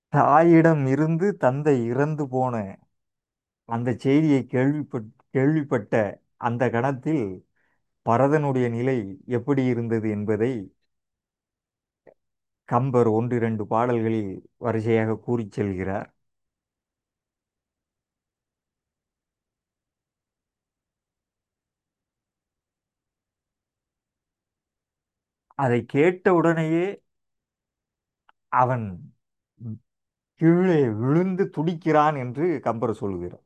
தாயிடம் இருந்து தந்தை இறந்து போன அந்த செய்தியை கேள்விப்பட் கேள்விப்பட்ட அந்த கணத்தில் பரதனுடைய நிலை எப்படி இருந்தது என்பதை கம்பர் ஒன்றிரண்டு பாடல்களில் வரிசையாக கூறிச் செல்கிறார் அதை கேட்ட உடனேயே அவன் கீழே விழுந்து துடிக்கிறான் என்று கம்பர் சொல்கிறார்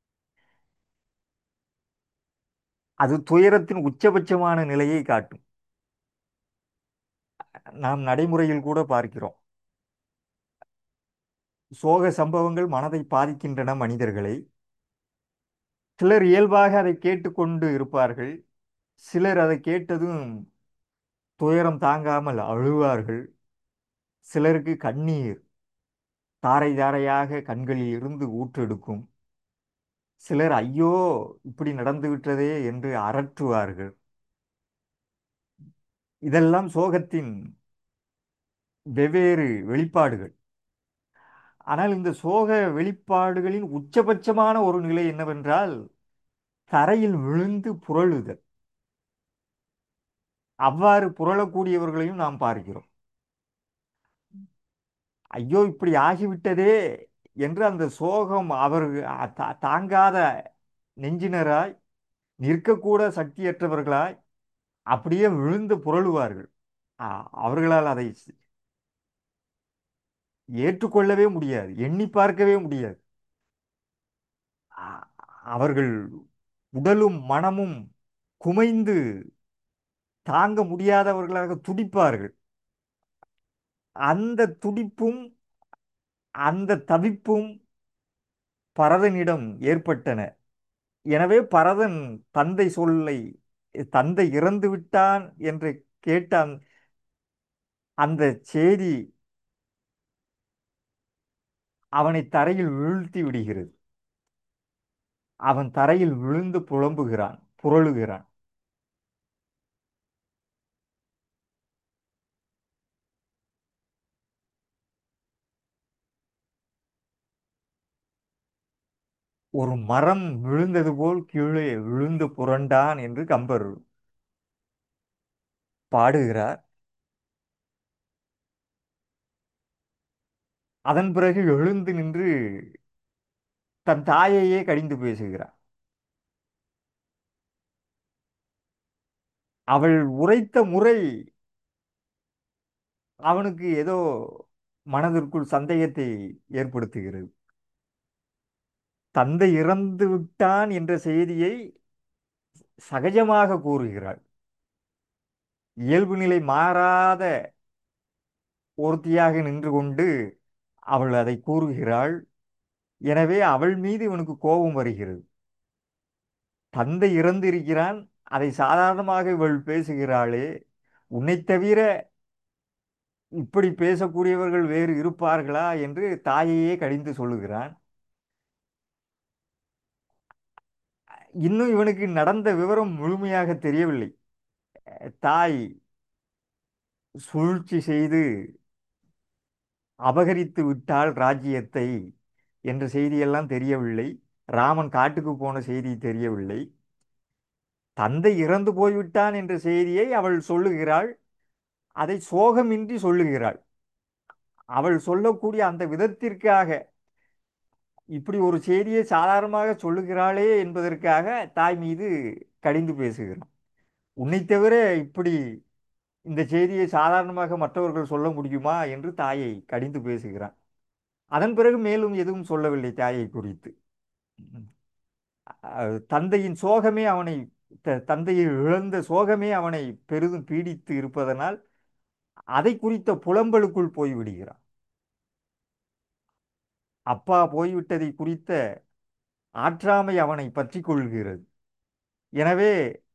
அது துயரத்தின் உச்சபட்சமான நிலையை காட்டும் நாம் நடைமுறையில் கூட பார்க்கிறோம் சோக சம்பவங்கள் மனதை பாதிக்கின்றன மனிதர்களை சிலர் இயல்பாக அதை கேட்டுக்கொண்டு இருப்பார்கள் சிலர் அதை கேட்டதும் துயரம் தாங்காமல் அழுவார்கள் சிலருக்கு கண்ணீர் தாரை தாரையாக கண்களில் இருந்து ஊற்றெடுக்கும் சிலர் ஐயோ இப்படி நடந்து விட்டதே என்று அரற்றுவார்கள் இதெல்லாம் சோகத்தின் வெவ்வேறு வெளிப்பாடுகள் ஆனால் இந்த சோக வெளிப்பாடுகளின் உச்சபட்சமான ஒரு நிலை என்னவென்றால் தரையில் விழுந்து புரளுதல் அவ்வாறு புரளக்கூடியவர்களையும் நாம் பார்க்கிறோம் ஐயோ இப்படி ஆகிவிட்டதே என்று அந்த சோகம் அவர் தா- தாங்காத நெஞ்சினராய் நிற்கக்கூட சக்தியற்றவர்களாய் அப்படியே விழுந்து புரளுவார்கள் அ- அவர்களால் அதை ஸ்- ஏற்றுக்கொள்ளவே முடியாது எண்ணி பார்க்கவே முடியாது அ- அவர்கள் உடலும் மனமும் குமைந்து தாங்க முடியாதவர்களாக துடிப்பார்கள் அந்த துடிப்பும் அந்த தவிப்பும் பரதனிடம் ஏற்பட்டன எனவே பரதன் தந்தை சொல்லை தந்தை இறந்து விட்டான் என்று கேட்ட அந்த- அந்த செய்தி அவனை தரையில் வீழ்த்தி விடுகிறது அவன் தரையில் விழுந்து புலம்புகிறான் புரளுகிறான் ஒரு மரம் விழுந்தது போல் கீழே விழுந்து புரண்டான் என்று கம்பர் பாடுகிறார் அதன் பிறகு எழுந்து நின்று தன் தாயையே கடிந்து பேசுகிறார் அவள் உரைத்த முறை அவனுக்கு ஏதோ மனதிற்குள் சந்தேகத்தை ஏற்படுத்துகிறது தந்தை இறந்து விட்டான் என்ற செய்தியை சகஜமாக கூறுகிறாள் இயல்பு நிலை மாறாத ஒருத்தியாக நின்று கொண்டு அவள் அதை கூறுகிறாள் எனவே அவள் மீது இவனுக்கு கோபம் வருகிறது தந்தை இறந்திருக்கிறான் அதை சாதாரணமாக இவள் பேசுகிறாளே உன்னைத் தவிர இப்படி பேசக்கூடியவர்கள் வேறு இருப்பார்களா என்று தாயையே கடிந்து சொல்லுகிறான் இன்னும் இவனுக்கு நடந்த விவரம் முழுமையாக தெரியவில்லை தாய் சூழ்ச்சி செய்து அபகரித்து விட்டாள் ராஜ்யத்தை என்ற செய்தியெல்லாம் தெரியவில்லை ராமன் காட்டுக்கு போன செய்தி தெரியவில்லை தந்தை இறந்து போய்விட்டான் என்ற செய்தியை அவள் சொல்லுகிறாள் அதை சோகமின்றி சொல்லுகிறாள் அவள் சொல்லக்கூடிய அந்த விதத்திற்காக இப்படி ஒரு செய்தியை சாதாரணமாக சொல்லுகிறாளே என்பதற்காக தாய் மீது கடிந்து பேசுகிறான் உன்னை தவிர இப்படி இந்த செய்தியை சாதாரணமாக மற்றவர்கள் சொல்ல முடியுமா என்று தாயை கடிந்து பேசுகிறான் அதன் பிறகு மேலும் எதுவும் சொல்லவில்லை தாயை குறித்து அஹ் தந்தையின் சோகமே அவனை த- தந்தையை இழந்த சோகமே அவனை பெரிதும் பீடித்து இருப்பதனால் அதை குறித்த புலம்பலுக்குள் போய்விடுகிறான் அப்பா போய்விட்டதை குறித்த ஆற்றாமை அவனை பற்றி கொள்கிறது எனவே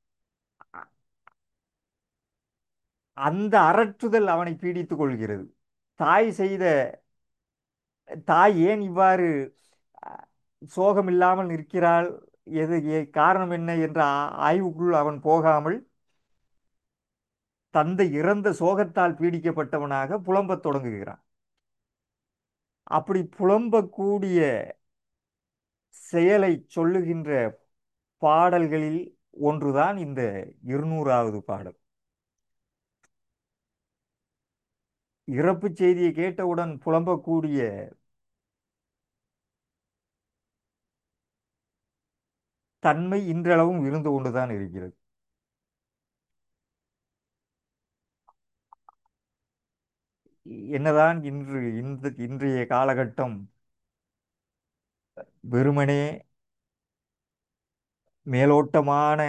அந்த அரற்றுதல் அவனை பீடித்துக் கொள்கிறது தாய் செய்த தாய் ஏன் இவ்வாறு அஹ், சோகம் இல்லாமல் நிற்கிறாள் எது ஏ- காரணம் என்ன என்ற ஆ- ஆய்வுக்குள் அவன் போகாமல் தந்தை இறந்த சோகத்தால் பீடிக்கப்பட்டவனாக புலம்பத் தொடங்குகிறான் அப்படி புலம்பக்கூடிய செயலை சொல்லுகின்ற பாடல்களில் ஒன்றுதான் இந்த இருநூறாவது பாடல் இறப்பு செய்தியை கேட்டவுடன் புலம்பக்கூடிய தன்மை இன்றளவும் இருந்து கொண்டுதான் இருக்கிறது என்னதான் இன்று இந்த இன்றைய காலகட்டம் வெறுமனே மேலோட்டமான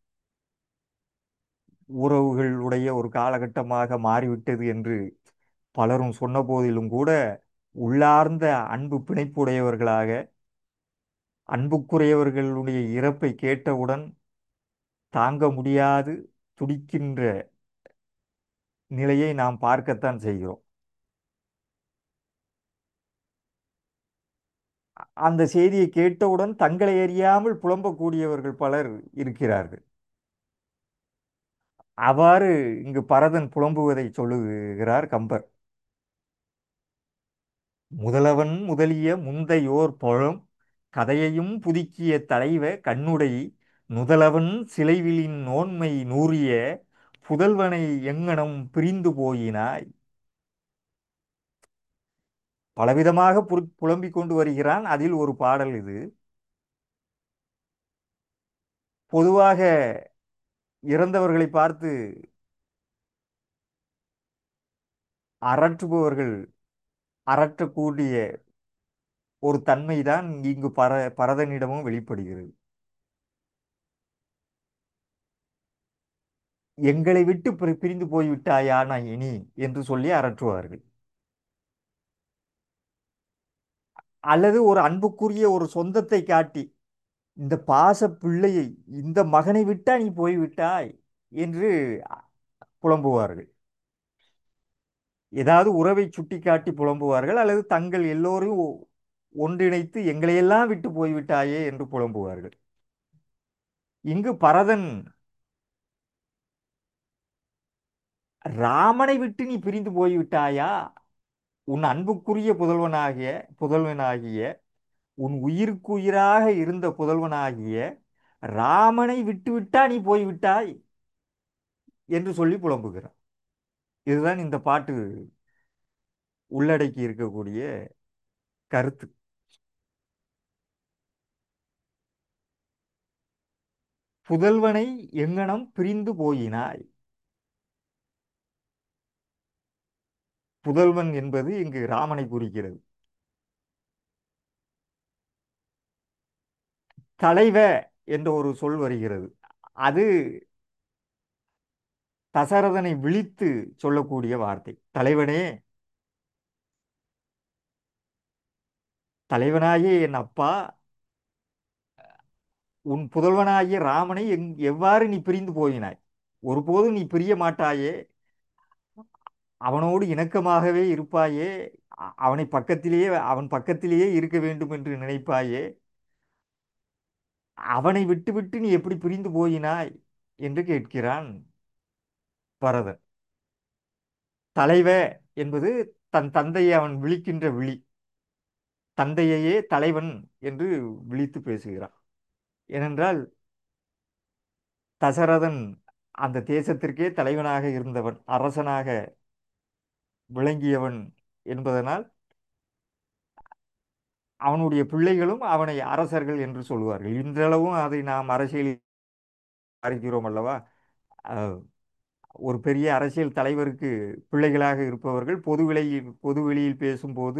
உறவுகளுடைய ஒரு காலகட்டமாக மாறிவிட்டது என்று பலரும் சொன்ன போதிலும் கூட உள்ளார்ந்த அன்பு பிணைப்புடையவர்களாக அன்புக்குரியவர்களுடைய இறப்பை கேட்டவுடன் தாங்க முடியாது துடிக்கின்ற நிலையை நாம் பார்க்கத்தான் செய்கிறோம் அந்த செய்தியை கேட்டவுடன் தங்களை அறியாமல் புலம்பக்கூடியவர்கள் பலர் இருக்கிறார்கள் அவ்வாறு இங்கு பரதன் புலம்புவதை சொல்லுகிறார் கம்பர் முதலவன் முதலிய முந்தையோர் பழம் கதையையும் புதுக்கிய தலைவ கண்ணுடை நுதலவன் சிலைவிலின் நோன்மை நூறிய புதல்வனை எங்கனம் பிரிந்து போயினாய் பலவிதமாக புரு- புலம்பிக் கொண்டு வருகிறான் அதில் ஒரு பாடல் இது பொதுவாக இறந்தவர்களை பார்த்து அரற்றுபவர்கள் அரற்றக்கூடிய ஒரு தன்மைதான் இங்கு பர பரதனிடமும் வெளிப்படுகிறது எங்களை விட்டு பிரி- பிரிந்து போய்விட்டாயா நான் இனி என்று சொல்லி அரற்றுவார்கள் அல்லது ஒரு அன்புக்குரிய ஒரு சொந்தத்தை காட்டி இந்த பாச பிள்ளையை இந்த மகனை விட்டா நீ போய்விட்டாய் என்று புலம்புவார்கள் ஏதாவது உறவை சுட்டிக்காட்டி புலம்புவார்கள் அல்லது தங்கள் எல்லோரையும் ஒ- ஒன்றிணைத்து எங்களையெல்லாம் விட்டு போய்விட்டாயே என்று புலம்புவார்கள் இங்கு பரதன் ராமனை விட்டு நீ பிரிந்து போய்விட்டாயா உன் அன்புக்குரிய புதல்வனாகிய புதல்வனாகிய உன் உயிருக்கு உயிராக இருந்த புதல்வனாகிய ராமனை விட்டுவிட்டா நீ போய்விட்டாய் என்று சொல்லி புலம்புகிறான் இதுதான் இந்த பாட்டு உள்ளடக்கி இருக்கக்கூடிய கருத்து புதல்வனை எங்கனம் பிரிந்து போயினாய் புதல்வன் என்பது இங்கு ராமனை குறிக்கிறது தலைவ என்ற ஒரு சொல் வருகிறது அது தசரதனை விழித்து சொல்லக்கூடிய வார்த்தை தலைவனே தலைவனாகிய என் அப்பா உன் புதல்வனாகிய ராமனை எங் எவ்வாறு நீ பிரிந்து போயினாய் ஒருபோதும் நீ பிரிய மாட்டாயே அவனோடு இணக்கமாகவே இருப்பாயே அ- அவனை பக்கத்திலேயே அவன் பக்கத்திலேயே இருக்க வேண்டும் என்று நினைப்பாயே அவனை விட்டுவிட்டு நீ எப்படி பிரிந்து போயினாய் என்று கேட்கிறான் பரதன் தலைவ என்பது தன் தந்தையை அவன் விழிக்கின்ற விழி தந்தையையே தலைவன் என்று விழித்து பேசுகிறான் ஏனென்றால் தசரதன் அந்த தேசத்திற்கே தலைவனாக இருந்தவன் அரசனாக விளங்கியவன் என்பதனால் அவனுடைய பிள்ளைகளும் அவனை அரசர்கள் என்று சொல்லுவார்கள் இன்றளவும் அதை நாம் அரசியலில் பார்க்கிறோம் அல்லவா அஹ், ஒரு பெரிய அரசியல் தலைவருக்கு பிள்ளைகளாக இருப்பவர்கள் பொது வெளியில் பொது வெளியில் பேசும்போது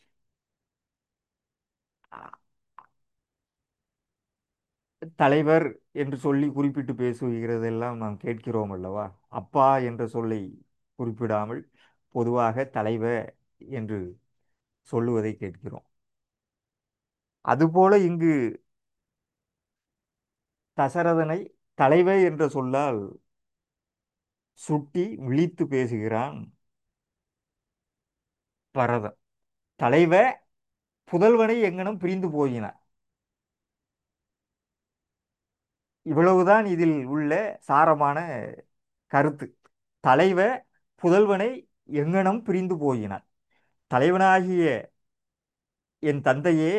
அ- தலைவர் என்று சொல்லி குறிப்பிட்டு பேசுகிறதெல்லாம் நாம் கேட்கிறோம் அல்லவா அப்பா என்ற சொல்லை குறிப்பிடாமல் பொதுவாக தலைவர் என்று சொல்லுவதை கேட்கிறோம் அதுபோல இங்கு தசரதனை தலைவர் என்ற சொல்லால் சுட்டி விழித்து பேசுகிறான் பரதன் தலைவ புதல்வனை எங்கனும் பிரிந்து போயினான் இவ்வளவுதான் இதில் உள்ள சாரமான கருத்து தலைவ புதல்வனை எங்கனம் பிரிந்து போயினான் தலைவனாகிய என் தந்தையே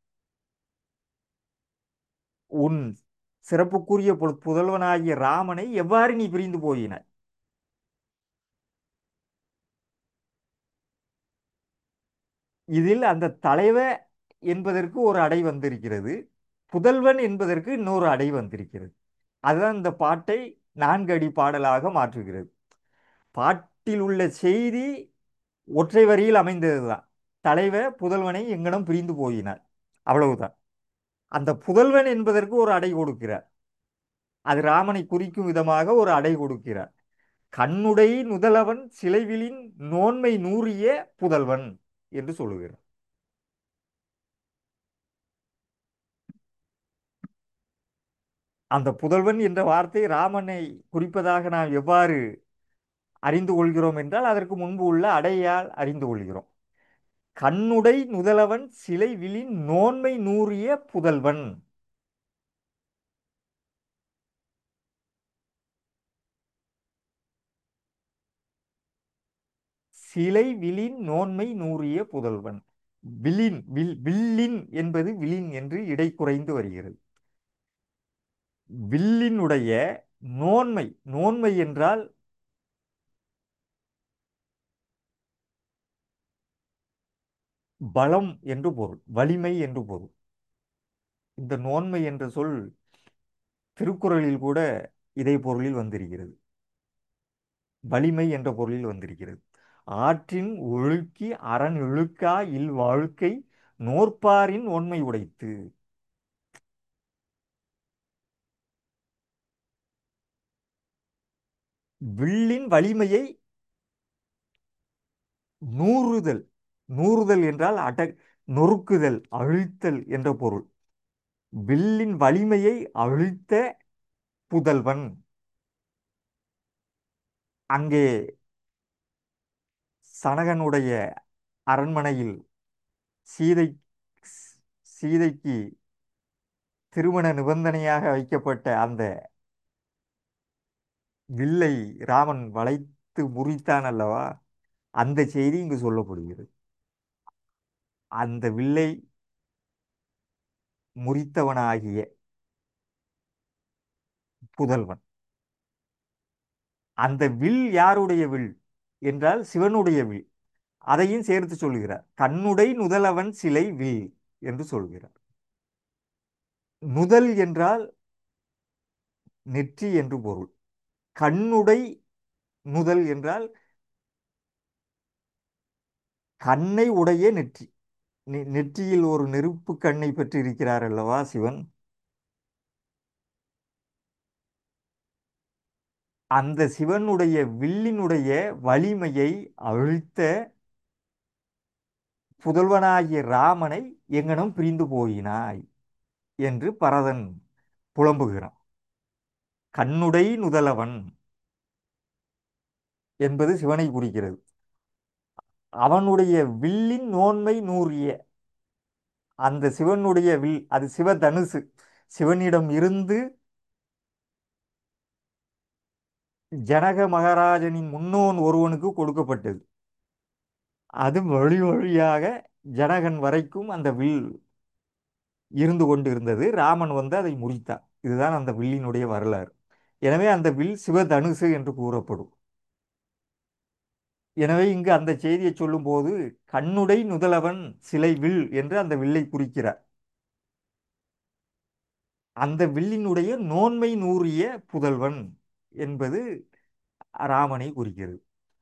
உன் சிறப்புக்குரிய பு- புதல்வனாகிய ராமனை எவ்வாறு நீ பிரிந்து போயினாய் இதில் அந்த தலைவ என்பதற்கு ஒரு அடை வந்திருக்கிறது புதல்வன் என்பதற்கு இன்னொரு அடை வந்திருக்கிறது அதுதான் இந்த பாட்டை நான்கு அடி பாடலாக மாற்றுகிறது பாட்டில் உள்ள செய்தி ஒற்றை வரியில் அமைந்ததுதான் தலைவ புதல்வனை எங்கனம் பிரிந்து போயினார் அவ்வளவுதான் அந்த புதல்வன் என்பதற்கு ஒரு அடை கொடுக்கிறார் அது ராமனை குறிக்கும் விதமாக ஒரு அடை கொடுக்கிறார் கண்ணுடை நுதலவன் சிலைவிலின் நோன்மை நூறிய புதல்வன் என்று சொல்லுகிறார் அந்த புதல்வன் என்ற வார்த்தை ராமனை குறிப்பதாக நாம் எவ்வாறு அறிந்து கொள்கிறோம் என்றால் அதற்கு முன்பு உள்ள அடையால் அறிந்து கொள்கிறோம் கண்ணுடை நுதலவன் சிலை விழின் நோன்மை நூறிய புதல்வன் சிலை விழின் நோன்மை நூறிய புதல்வன் விழின் வில் வில்லின் என்பது விழின் என்று இடை குறைந்து வருகிறது வில்லினுடைய நோன்மை நோன்மை என்றால் பலம் என்று பொருள் வலிமை என்று பொருள் இந்த நோன்மை என்ற சொல் திருக்குறளில் கூட இதே பொருளில் வந்திருக்கிறது வலிமை என்ற பொருளில் வந்திருக்கிறது ஆற்றின் ஒழுக்கி அரண் இழுக்கா இல் வாழ்க்கை நோற்பாரின் ஒன்மை உடைத்து வில்லின் வலிமையை நூறுதல் நூறுதல் என்றால் அட நொறுக்குதல் அழித்தல் என்ற பொருள் வில்லின் வலிமையை அழித்த புதல்வன் அங்கே சனகனுடைய அரண்மனையில் சீதை சீதைக்கு திருமண நிபந்தனையாக வைக்கப்பட்ட அந்த வில்லை ராமன் வளைத்து முறித்தான் அல்லவா அந்த செய்தி இங்கு சொல்லப்படுகிறது அந்த வில்லை முறித்தவனாகிய புதல்வன் அந்த வில் யாருடைய வில் என்றால் சிவனுடைய வில் அதையும் சேர்த்து சொல்கிறார் கண்ணுடை நுதலவன் சிலை வில் என்று சொல்கிறார் நுதல் என்றால் நெற்றி என்று பொருள் கண்ணுடை நுதல் என்றால் கண்ணை உடைய நெற்றி நெ- நெற்றியில் ஒரு நெருப்பு கண்ணை பெற்றிருக்கிறார் அல்லவா சிவன் அந்த சிவனுடைய வில்லினுடைய வலிமையை அழித்த புதல்வனாகிய ராமனை எங்கனம் பிரிந்து போயினாய் என்று பரதன் புலம்புகிறான் கண்ணுடை நுதலவன் என்பது சிவனை குறிக்கிறது அவனுடைய வில்லின் நோன்மை நூறிய அந்த சிவனுடைய வில் அது சிவதனுசு சிவனிடம் இருந்து ஜனக மகாராஜனின் முன்னோன் ஒருவனுக்கு கொடுக்கப்பட்டது அது வழி வழியாக ஜனகன் வரைக்கும் அந்த வில் இருந்து கொண்டு இருந்தது ராமன் வந்து அதை முறித்தான் இதுதான் அந்த வில்லினுடைய வரலாறு எனவே அந்த வில் சிவதனுசு என்று கூறப்படும் எனவே இங்கு அந்த செய்தியை சொல்லும்போது கண்ணுடை நுதலவன் சிலை வில் என்று அந்த வில்லை குறிக்கிறார் அந்த வில்லினுடைய நோன்மை நூறிய புதல்வன் என்பது ராமனை குறிக்கிறது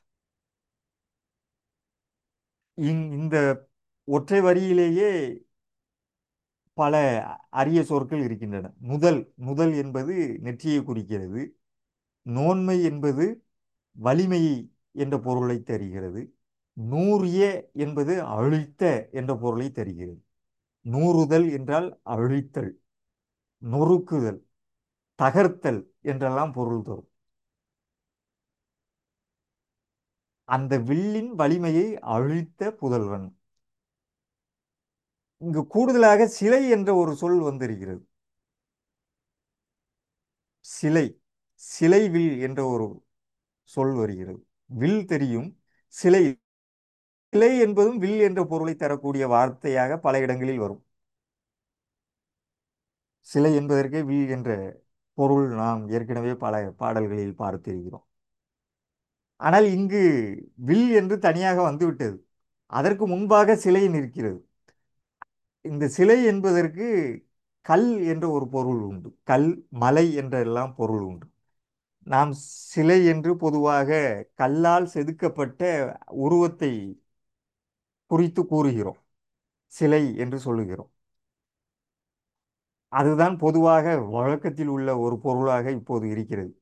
இங் இந்த ஒற்றை வரியிலேயே பல அரிய சொற்கள் இருக்கின்றன நுதல் நுதல் என்பது நெற்றியை குறிக்கிறது நோன்மை என்பது வலிமை என்ற பொருளை தருகிறது நூறிய என்பது அழித்த என்ற பொருளை தருகிறது நூறுதல் என்றால் அழித்தல் நொறுக்குதல் தகர்த்தல் என்றெல்லாம் பொருள் தரும் அந்த வில்லின் வலிமையை அழித்த புதல்வன் இங்கு கூடுதலாக சிலை என்ற ஒரு சொல் வந்திருக்கிறது சிலை சிலை வில் என்ற ஒரு சொல் வருகிறது வில் தெரியும் சிலை சிலை என்பதும் வில் என்ற பொருளை தரக்கூடிய வார்த்தையாக பல இடங்களில் வரும் சிலை என்பதற்கே வில் என்ற பொருள் நாம் ஏற்கனவே பல பாடல்களில் பார்த்திருக்கிறோம் ஆனால் இங்கு வில் என்று தனியாக வந்துவிட்டது அதற்கு முன்பாக சிலை நிற்கிறது இந்த சிலை என்பதற்கு கல் என்ற ஒரு பொருள் உண்டு கல் மலை என்றெல்லாம் பொருள் உண்டு நாம் சிலை என்று பொதுவாக கல்லால் செதுக்கப்பட்ட உருவத்தை குறித்து கூறுகிறோம் சிலை என்று சொல்லுகிறோம் அதுதான் பொதுவாக வழக்கத்தில் உள்ள ஒரு பொருளாக இப்போது இருக்கிறது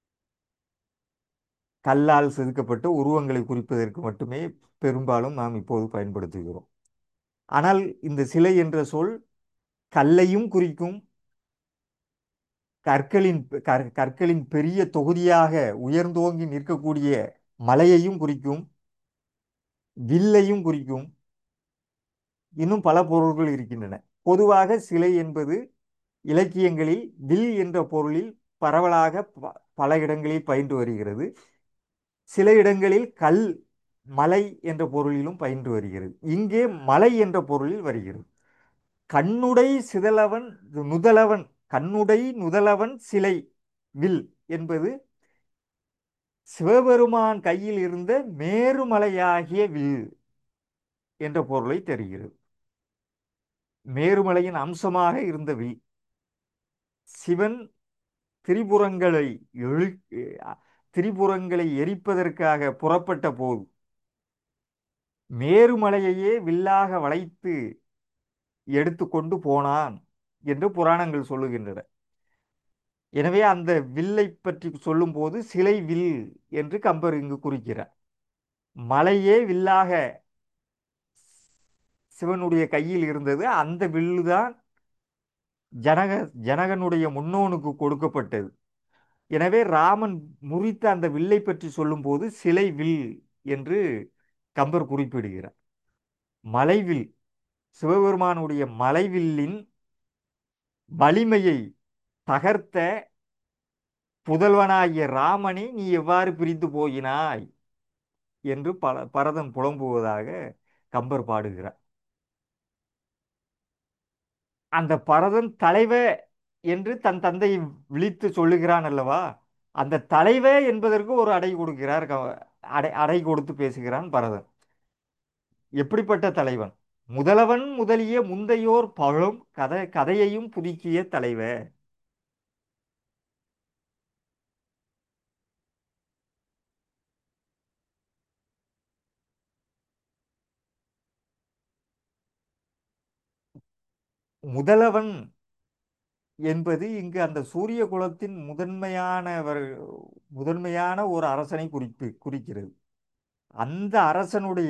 கல்லால் செதுக்கப்பட்ட உருவங்களை குறிப்பதற்கு மட்டுமே பெரும்பாலும் நாம் இப்போது பயன்படுத்துகிறோம் ஆனால் இந்த சிலை என்ற சொல் கல்லையும் குறிக்கும் கற்களின் கற்- கற்களின் பெரிய தொகுதியாக உயர்ந்தோங்கி நிற்கக்கூடிய மலையையும் குறிக்கும் வில்லையும் குறிக்கும் இன்னும் பல பொருள்கள் இருக்கின்றன பொதுவாக சிலை என்பது இலக்கியங்களில் வில் என்ற பொருளில் பரவலாக ப- பல இடங்களில் பயின்று வருகிறது சில இடங்களில் கல் மலை என்ற பொருளிலும் பயின்று வருகிறது இங்கே மலை என்ற பொருளில் வருகிறது கண்ணுடை சிதலவன் நுதலவன் கண்ணுடை நுதலவன் சிலை வில் என்பது சிவபெருமான் கையில் இருந்த மேருமலையாகிய வில் என்ற பொருளை தருகிறது மேருமலையின் அம்சமாக இருந்த வில் சிவன் திரிபுரங்களை எழு திரிபுரங்களை எரிப்பதற்காக புறப்பட்ட போது மேருமலையையே வில்லாக வளைத்து எடுத்துக்கொண்டு போனான் என்று புராணங்கள் சொல்லுகின்றன எனவே அந்த வில்லை பற்றி சொல்லும்போது சிலை வில் என்று கம்பர் இங்கு குறிக்கிறார் மலையே வில்லாக சிவனுடைய கையில் இருந்தது அந்த வில்லுதான் ஜனக ஜனகனுடைய முன்னோனுக்கு கொடுக்கப்பட்டது எனவே ராமன் முறித்த அந்த வில்லை பற்றி சொல்லும்போது சிலை வில் என்று கம்பர் குறிப்பிடுகிறார் மலைவில் சிவபெருமானுடைய மலைவில்லின் வலிமையை தகர்த்த புதல்வனாகிய ராமனை நீ எவ்வாறு பிரித்து போயினாய் என்று பல பரதன் புலம்புவதாக கம்பர் பாடுகிறார் அந்த பரதன் தலைவ என்று தன் தந்தையை விழித்து சொல்லுகிறான் அல்லவா அந்த தலைவ என்பதற்கு ஒரு அடை கொடுக்கிறார் க- அடை அடை கொடுத்து பேசுகிறான் பரதன் எப்படிப்பட்ட தலைவன் முதலவன் முதலிய முந்தையோர் பழம் கதை கதையையும் புதுக்கிய தலைவ முதலவன் என்பது இங்கு அந்த சூரிய குலத்தின் முதன்மையானவர் முதன்மையான ஒரு அரசனை குறிப்பு குறிக்கிறது அந்த அரசனுடைய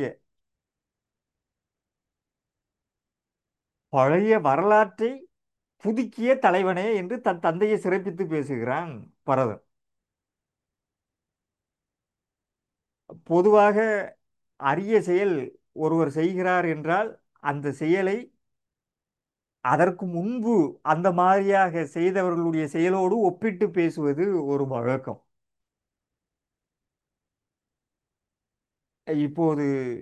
பழைய வரலாற்றை புதுக்கிய தலைவனே என்று தன் தந்தையை சிறப்பித்து பேசுகிறான் பரதன் பொதுவாக அரிய செயல் ஒருவர் செய்கிறார் என்றால் அந்த செயலை அதற்கு முன்பு அந்த மாதிரியாக செய்தவர்களுடைய செயலோடு ஒப்பிட்டு பேசுவது ஒரு வழக்கம் இப்போது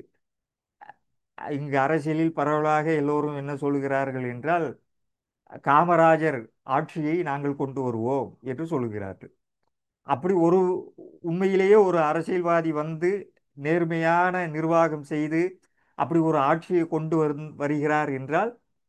இங்கு அரசியலில் பரவலாக எல்லோரும் என்ன சொல்கிறார்கள் என்றால் காமராஜர் ஆட்சியை நாங்கள் கொண்டு வருவோம் என்று சொல்லுகிறார்கள் அப்படி ஒரு உண்மையிலேயே ஒரு அரசியல்வாதி வந்து நேர்மையான நிர்வாகம் செய்து அப்படி ஒரு ஆட்சியை கொண்டு வரு வருகிறார் என்றால்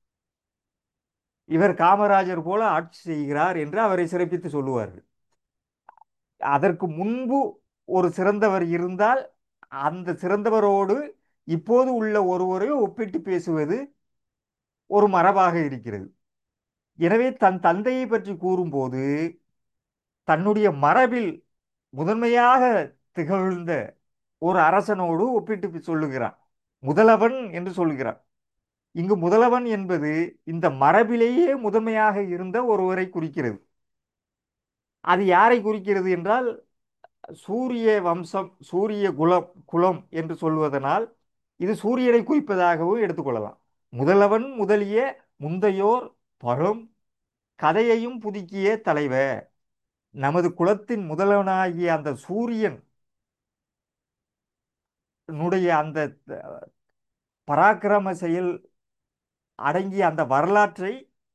இவர் காமராஜர் போல ஆட்சி செய்கிறார் என்று அவரை சிறப்பித்து சொல்லுவார்கள் அதற்கு முன்பு ஒரு சிறந்தவர் இருந்தால் அந்த சிறந்தவரோடு இப்போது உள்ள ஒருவரை ஒப்பிட்டு பேசுவது ஒரு மரபாக இருக்கிறது எனவே தன் தந்தையை பற்றி கூறும்போது தன்னுடைய மரபில் முதன்மையாக திகழ்ந்த ஒரு அரசனோடு ஒப்பிட்டு சொல்லுகிறான் முதலவன் என்று சொல்லுகிறான் இங்கு முதலவன் என்பது இந்த மரபிலேயே முதன்மையாக இருந்த ஒருவரை குறிக்கிறது அது யாரை குறிக்கிறது என்றால் சூரிய வம்சம் சூரிய குலம் குலம் என்று சொல்வதனால் இது சூரியனை குறிப்பதாகவும் எடுத்துக்கொள்ளலாம் முதலவன் முதலிய முந்தையோர் பழம் கதையையும் புதுக்கிய தலைவர் நமது குலத்தின் முதல்வனாகிய அந்த சூரியன் னுடைய அந்த அஹ், பராக்கிரம செயல் அடங்கிய அந்த வரலாற்றை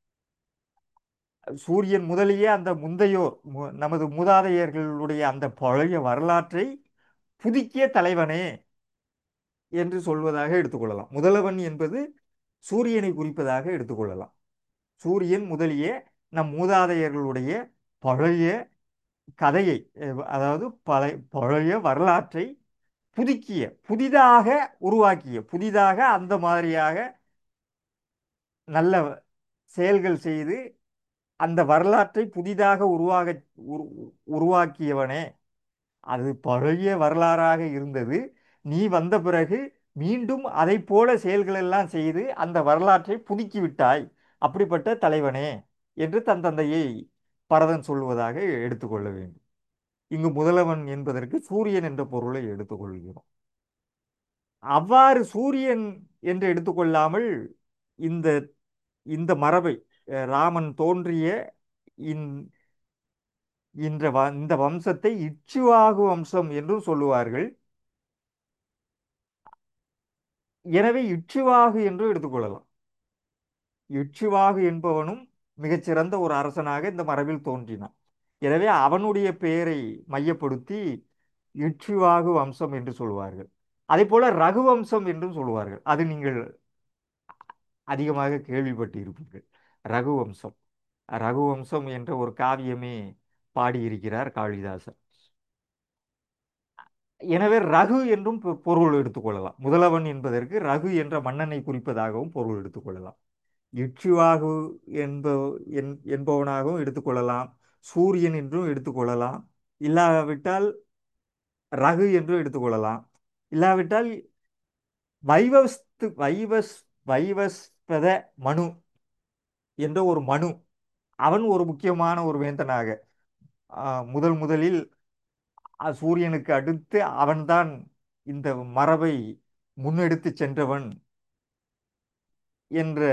சூரியன் முதலிய அந்த முந்தையோர் மு- நமது மூதாதையர்களுடைய அந்த பழைய வரலாற்றை புதுக்கிய தலைவனே என்று சொல்வதாக எடுத்துக்கொள்ளலாம் முதல்வன் என்பது சூரியனை குறிப்பதாக எடுத்துக்கொள்ளலாம் சூரியன் முதலிய நம் மூதாதையர்களுடைய பழைய கதையை அஹ், அதாவது பழைய பழைய வரலாற்றை புதுக்கிய புதிதாக உருவாக்கிய புதிதாக அந்த மாதிரியாக நல்ல செயல்கள் செய்து அந்த வரலாற்றை புதிதாக உருவாக உரு உருவாக்கியவனே அது பழைய வரலாறாக இருந்தது நீ வந்த பிறகு மீண்டும் அதைப் போல செயல்கள் எல்லாம் செய்து அந்த வரலாற்றை புதுக்கி விட்டாய் அப்படிப்பட்ட தலைவனே என்று தன் தந்தையை பரதன் சொல்வதாக எடுத்துக்கொள்ள வேண்டும் இங்கு முதல்வன் என்பதற்கு சூரியன் என்ற பொருளை எடுத்துக்கொள்கிறோம் அவ்வாறு சூரியன் என்று எடுத்துக்கொள்ளாமல் இந்த இந்த மரபை அஹ், ராமன் தோன்றிய இந் இந்த வ இந்த வம்சத்தை இட்சுவாகு வம்சம் என்றும் சொல்லுவார்கள் எனவே இட்சுவாகு என்று எடுத்துக்கொள்ளலாம் இட்சுவாகு என்பவனும் மிகச்சிறந்த ஒரு அரசனாக இந்த மரபில் தோன்றினான் எனவே அவனுடைய பெயரை மையப்படுத்தி இட்சுவாகு வம்சம் என்று சொல்வார்கள் அதே போல ரகுவம்சம் என்றும் சொல்வார்கள் அது நீங்கள் அதிகமாக கேள்விப்பட்டு இருப்பீர்கள் ரகுவம்சம் ரகுவம்சம் என்ற ஒரு காவியமே பாடியிருக்கிறார் காளிதாசர் எனவே ரகு என்றும் பொ- பொருள் எடுத்துக்கொள்ளலாம் முதலவன் என்பதற்கு ரகு என்ற மன்னனை குறிப்பதாகவும் பொருள் எடுத்துக்கொள்ளலாம் இட்சுவாகு என்ப என் என்பவனாகவும் எடுத்துக்கொள்ளலாம் சூரியன் என்றும் எடுத்துக்கொள்ளலாம் இல்லாவிட்டால் ரகு என்றும் எடுத்துக்கொள்ளலாம் இல்லாவிட்டால் வைவஸ்து வைவஸ் வைவஸ்பத மனு என்ற ஒரு மனு அவன் ஒரு முக்கியமான ஒரு வேந்தனாக ஆ, முதல் முதலில் அ, சூரியனுக்கு அடுத்து அவன்தான் இந்த மரபை முன்னெடுத்து சென்றவன் என்ற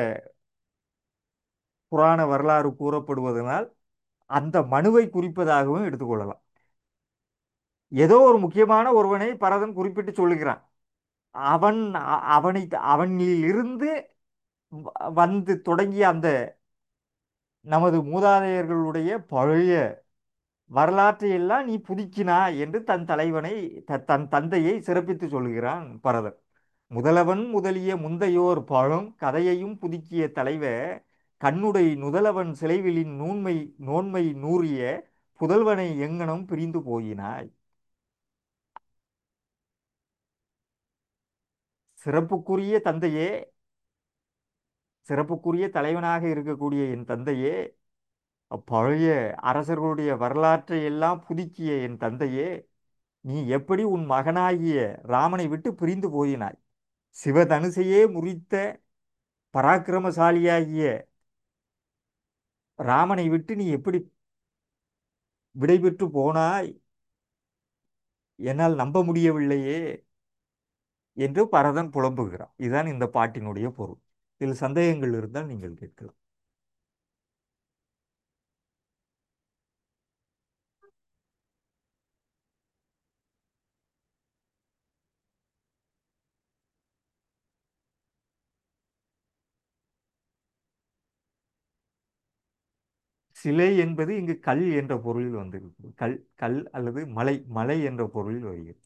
புராண வரலாறு கூறப்படுவதனால் அந்த மனுவை குறிப்பதாகவும் எடுத்துக்கொள்ளலாம் ஏதோ ஒரு முக்கியமான ஒருவனை பரதன் குறிப்பிட்டு சொல்லுகிறான் அவன் அ- அவனை அவனிலிருந்து வ- வந்து தொடங்கிய அந்த நமது மூதாதையர்களுடைய பழைய வரலாற்றை எல்லாம் நீ புதுக்கினாய் என்று தன் தலைவனை த- தன் தந்தையை சிறப்பித்து சொல்கிறான் பரதன் முதலவன் முதலிய முந்தையோர் பழம் கதையையும் புதுக்கிய தலைவ கண்ணுடை நுதலவன் சிலைவிலின் நூன்மை நோன்மை நூறிய புதல்வனை எங்கனம் பிரிந்து போயினாய் சிறப்புக்குரிய தந்தையே சிறப்புக்குரிய தலைவனாக இருக்கக்கூடிய என் தந்தையே அப்பழைய அரசர்களுடைய வரலாற்றை எல்லாம் புதுக்கிய என் தந்தையே நீ எப்படி உன் மகனாகிய ராமனை விட்டு பிரிந்து போயினாய் சிவதனுசையே முறித்த பராக்கிரமசாலியாகிய ராமனை விட்டு நீ எப்படி விடைபெற்று போனாய் என்னால் நம்ப முடியவில்லையே என்று பரதன் புலம்புகிறான் இதுதான் இந்த பாட்டினுடைய பொருள் இதில் சந்தேகங்கள் இருந்தால் நீங்கள் கேட்கலாம் சிலை என்பது இங்கு கல் என்ற பொருளில் வந்திருக்கு கல் கல் அல்லது மலை மலை என்ற பொருளில் வருகிறது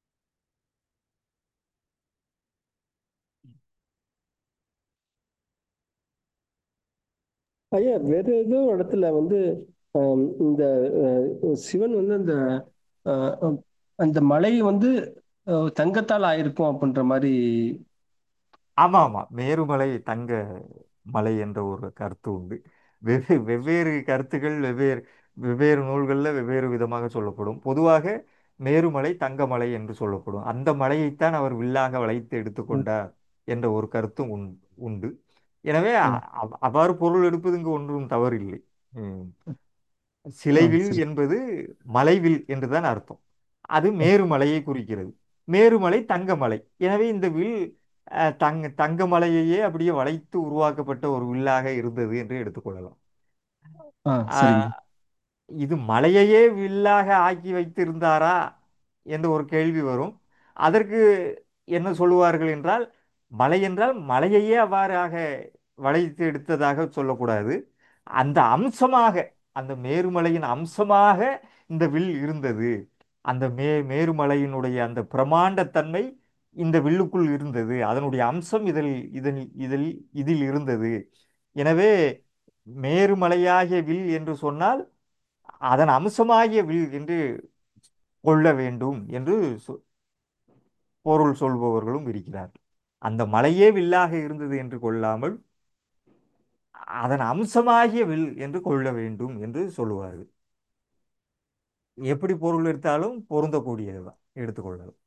ஐயா வேற ஏதோ இடத்துல வந்து ஆம், இந்த அஹ், சிவன் வந்து அந்த அஹ், அஹ், அந்த மலை வந்து அஹ், தங்கத்தால் ஆயிருக்கும் அப்படின்ற மாதிரி ஆமாம் ஆமாம் மேருமலை தங்க மலை என்ற ஒரு கருத்து உண்டு வெவ்வே வெவ்வேறு கருத்துக்கள் வெவ்வேறு வெவ்வேறு நூல்களில் வெவ்வேறு விதமாக சொல்லப்படும் பொதுவாக மேருமலை தங்கமலை என்று சொல்லப்படும் அந்த மலையைத்தான் அவர் வில்லாக வளைத்து ம், எடுத்துக்கொண்டார் என்ற ஒரு கருத்தும் உண் உண்டு எனவே ம். அ- அவ்- அவ்வாறு பொருள் எடுப்பது இங்கு ஒன்றும் தவறில்லை ம். ஆ, சிலைவில் சரி என்பது மலைவில் என்றுதான் அர்த்தம் அது ஆ, மேருமலையை குறிக்கிறது மேருமலை தங்கமலை எனவே இந்த வில் அஹ், தங்க தங்கமலையையே அப்படியே வளைத்து உருவாக்கப்பட்ட ஒரு வில்லாக இருந்தது என்று எடுத்துக்கொள்ளலாம் ஆ சரிங்க ஆஹ், இது மலையையே வில்லாக ஆக்கி வைத்திருந்தாரா என்ற ஒரு கேள்வி வரும் அதற்கு என்ன சொல்லுவார்கள் என்றால் மலை என்றால் மலையையே அவ்வாறாக வளைத்து எடுத்ததாக சொல்லக்கூடாது அந்த அம்சமாக அந்த மேருமலையின் அம்சமாக இந்த வில் இருந்தது அந்த மே மேருமலையினுடைய அந்த பிரமாண்டத்தன்மை இந்த வில்லுக்குள் இருந்தது அதனுடைய அம்சம் இதில் இதில் இதில் இதில் இருந்தது எனவே மேருமலையாகிய வில் என்று சொன்னால் அதன் அம்சமாகிய வில் என்று கொள்ள வேண்டும் என்று சொ- பொருள் சொல்பவர்களும் இருக்கிறார்கள் அந்த மலையே வில்லாக இருந்தது என்று கொள்ளாமல் அதன் அம்சமாகிய வில் என்று கொள்ள வேண்டும் என்று சொல்லுவார்கள் எப்படி பொருள் எடுத்தாலும் பொருந்தக்கூடியதுதான் எடுத்துக்கொள்ளலாம்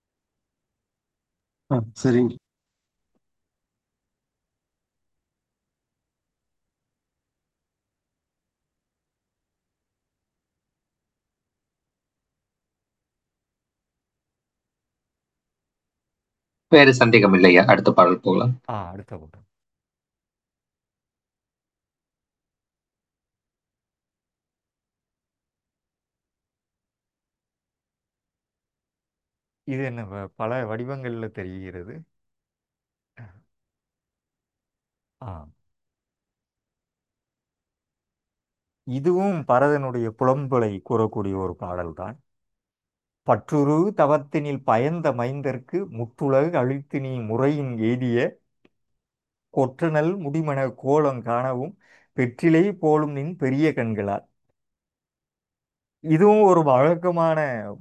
ஆ, சரிங்க வேறு சந்தேகம் இல்லையா அடுத்த பாடல் போகலாம் ஆ அடுத்த கூட்டம் இது என்ன வ- பல வடிவங்களில் தெரிகிறது ஆ இதுவும் பரதனுடைய புலம்பலை கூறக்கூடிய ஒரு பாடல்தான் பற்றுரு தவத்தினில் பயந்த மைந்தர்க்கு முற்றுலகு அழித்து நீ முறையின் எய்திய கொற்றனல் முடிமன கோலம் காணவும் பெற்றிலை போலும் நின் பெரிய கண்களால் இதுவும் ஒரு வழக்கமான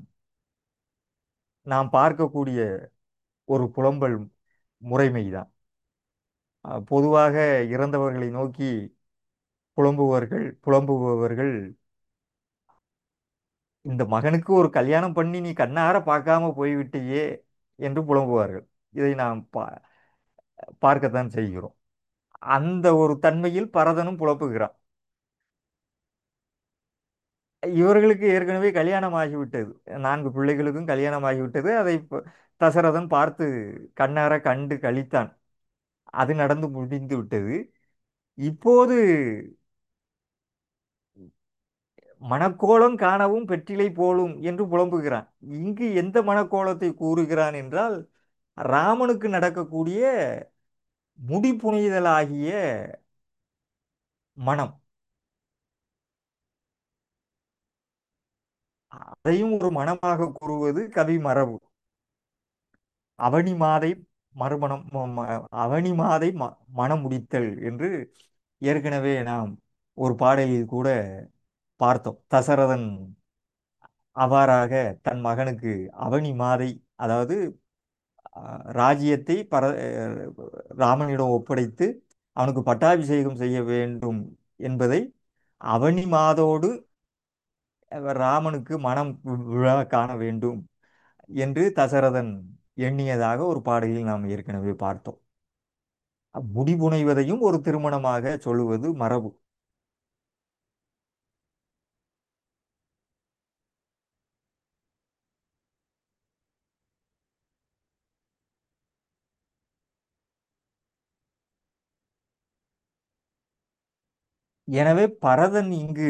நாம் பார்க்கக்கூடிய ஒரு புலம்பல் முறைமைதான் அஹ் பொதுவாக இறந்தவர்களை நோக்கி புலம்புவர்கள் புலம்புபவர்கள் இந்த மகனுக்கு ஒரு கல்யாணம் பண்ணி நீ கண்ணார பார்க்காம போய்விட்டியே என்று புலம்புவார்கள் இதை நாம் பா பார்க்கத்தான் செய்கிறோம் அந்த ஒரு தன்மையில் பரதனும் புலம்புகிறான் இவர்களுக்கு ஏற்கனவே கல்யாணம் ஆகிவிட்டது நான்கு பிள்ளைகளுக்கும் கல்யாணம் ஆகிவிட்டது அதை ப- தசரதன் பார்த்து கண்ணார கண்டு கழித்தான் அது நடந்து முடிந்து விட்டது இப்போது மணக்கோலம் காணவும் பெற்றிலை போலும் என்று புலம்புகிறான் இங்கு எந்த மணக்கோலத்தை கூறுகிறான் என்றால் ராமனுக்கு நடக்கக்கூடிய முடி புனைதலாகிய மனம் அதையும் ஒரு மனமாக கூறுவது கவி மரபு அவனி மாதை மறுமணம் ம- ம- அவனி மாதை ம மனம் முடித்தல் என்று ஏற்கனவே நாம் ஒரு பாடலில் கூட பார்த்தோம் தசரதன் அவ்வாறாக தன் மகனுக்கு அவனி மாதை அதாவது அஹ், ராஜ்யத்தை பர அஹ், ராமனிடம் ஒப்படைத்து அவனுக்கு பட்டாபிஷேகம் செய்ய வேண்டும் என்பதை அவனி மாதோடு அவர் ராமனுக்கு மனம் வி- விழா காண வேண்டும் என்று தசரதன் எண்ணியதாக ஒரு பாடலில் நாம் ஏற்கனவே பார்த்தோம் முடிபுனைவதையும் ஒரு திருமணமாக சொல்லுவது மரபு எனவே பரதன் இங்கு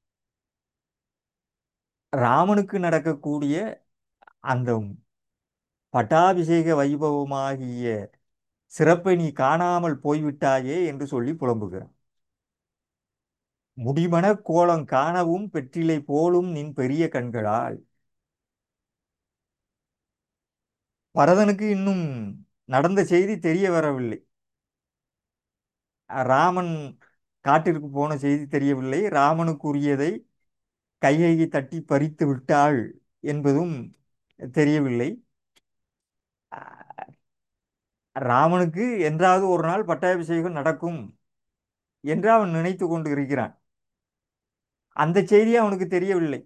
ராமனுக்கு நடக்கக்கூடிய அந்த பட்டாபிஷேக வைபவமாகிய சிறப்பை நீ காணாமல் போய்விட்டாயே என்று சொல்லி புலம்புகிறான் முடிமணக் கோலம் காணவும் பெற்றிலை போலும் நின் பெரிய கண்களால் பரதனுக்கு இன்னும் நடந்த செய்தி தெரிய வரவில்லை ராமன் காட்டிற்கு போன செய்தி தெரியவில்லை ராமனுக்குரியதை கையை தட்டி பறித்து விட்டாள் என்பதும் தெரியவில்லை ராமனுக்கு என்றாவது ஒரு நாள் பட்டாபிஷேகம் நடக்கும் என்று அவன் நினைத்து கொண்டு இருக்கிறான் அந்த செய்தி அவனுக்கு தெரியவில்லை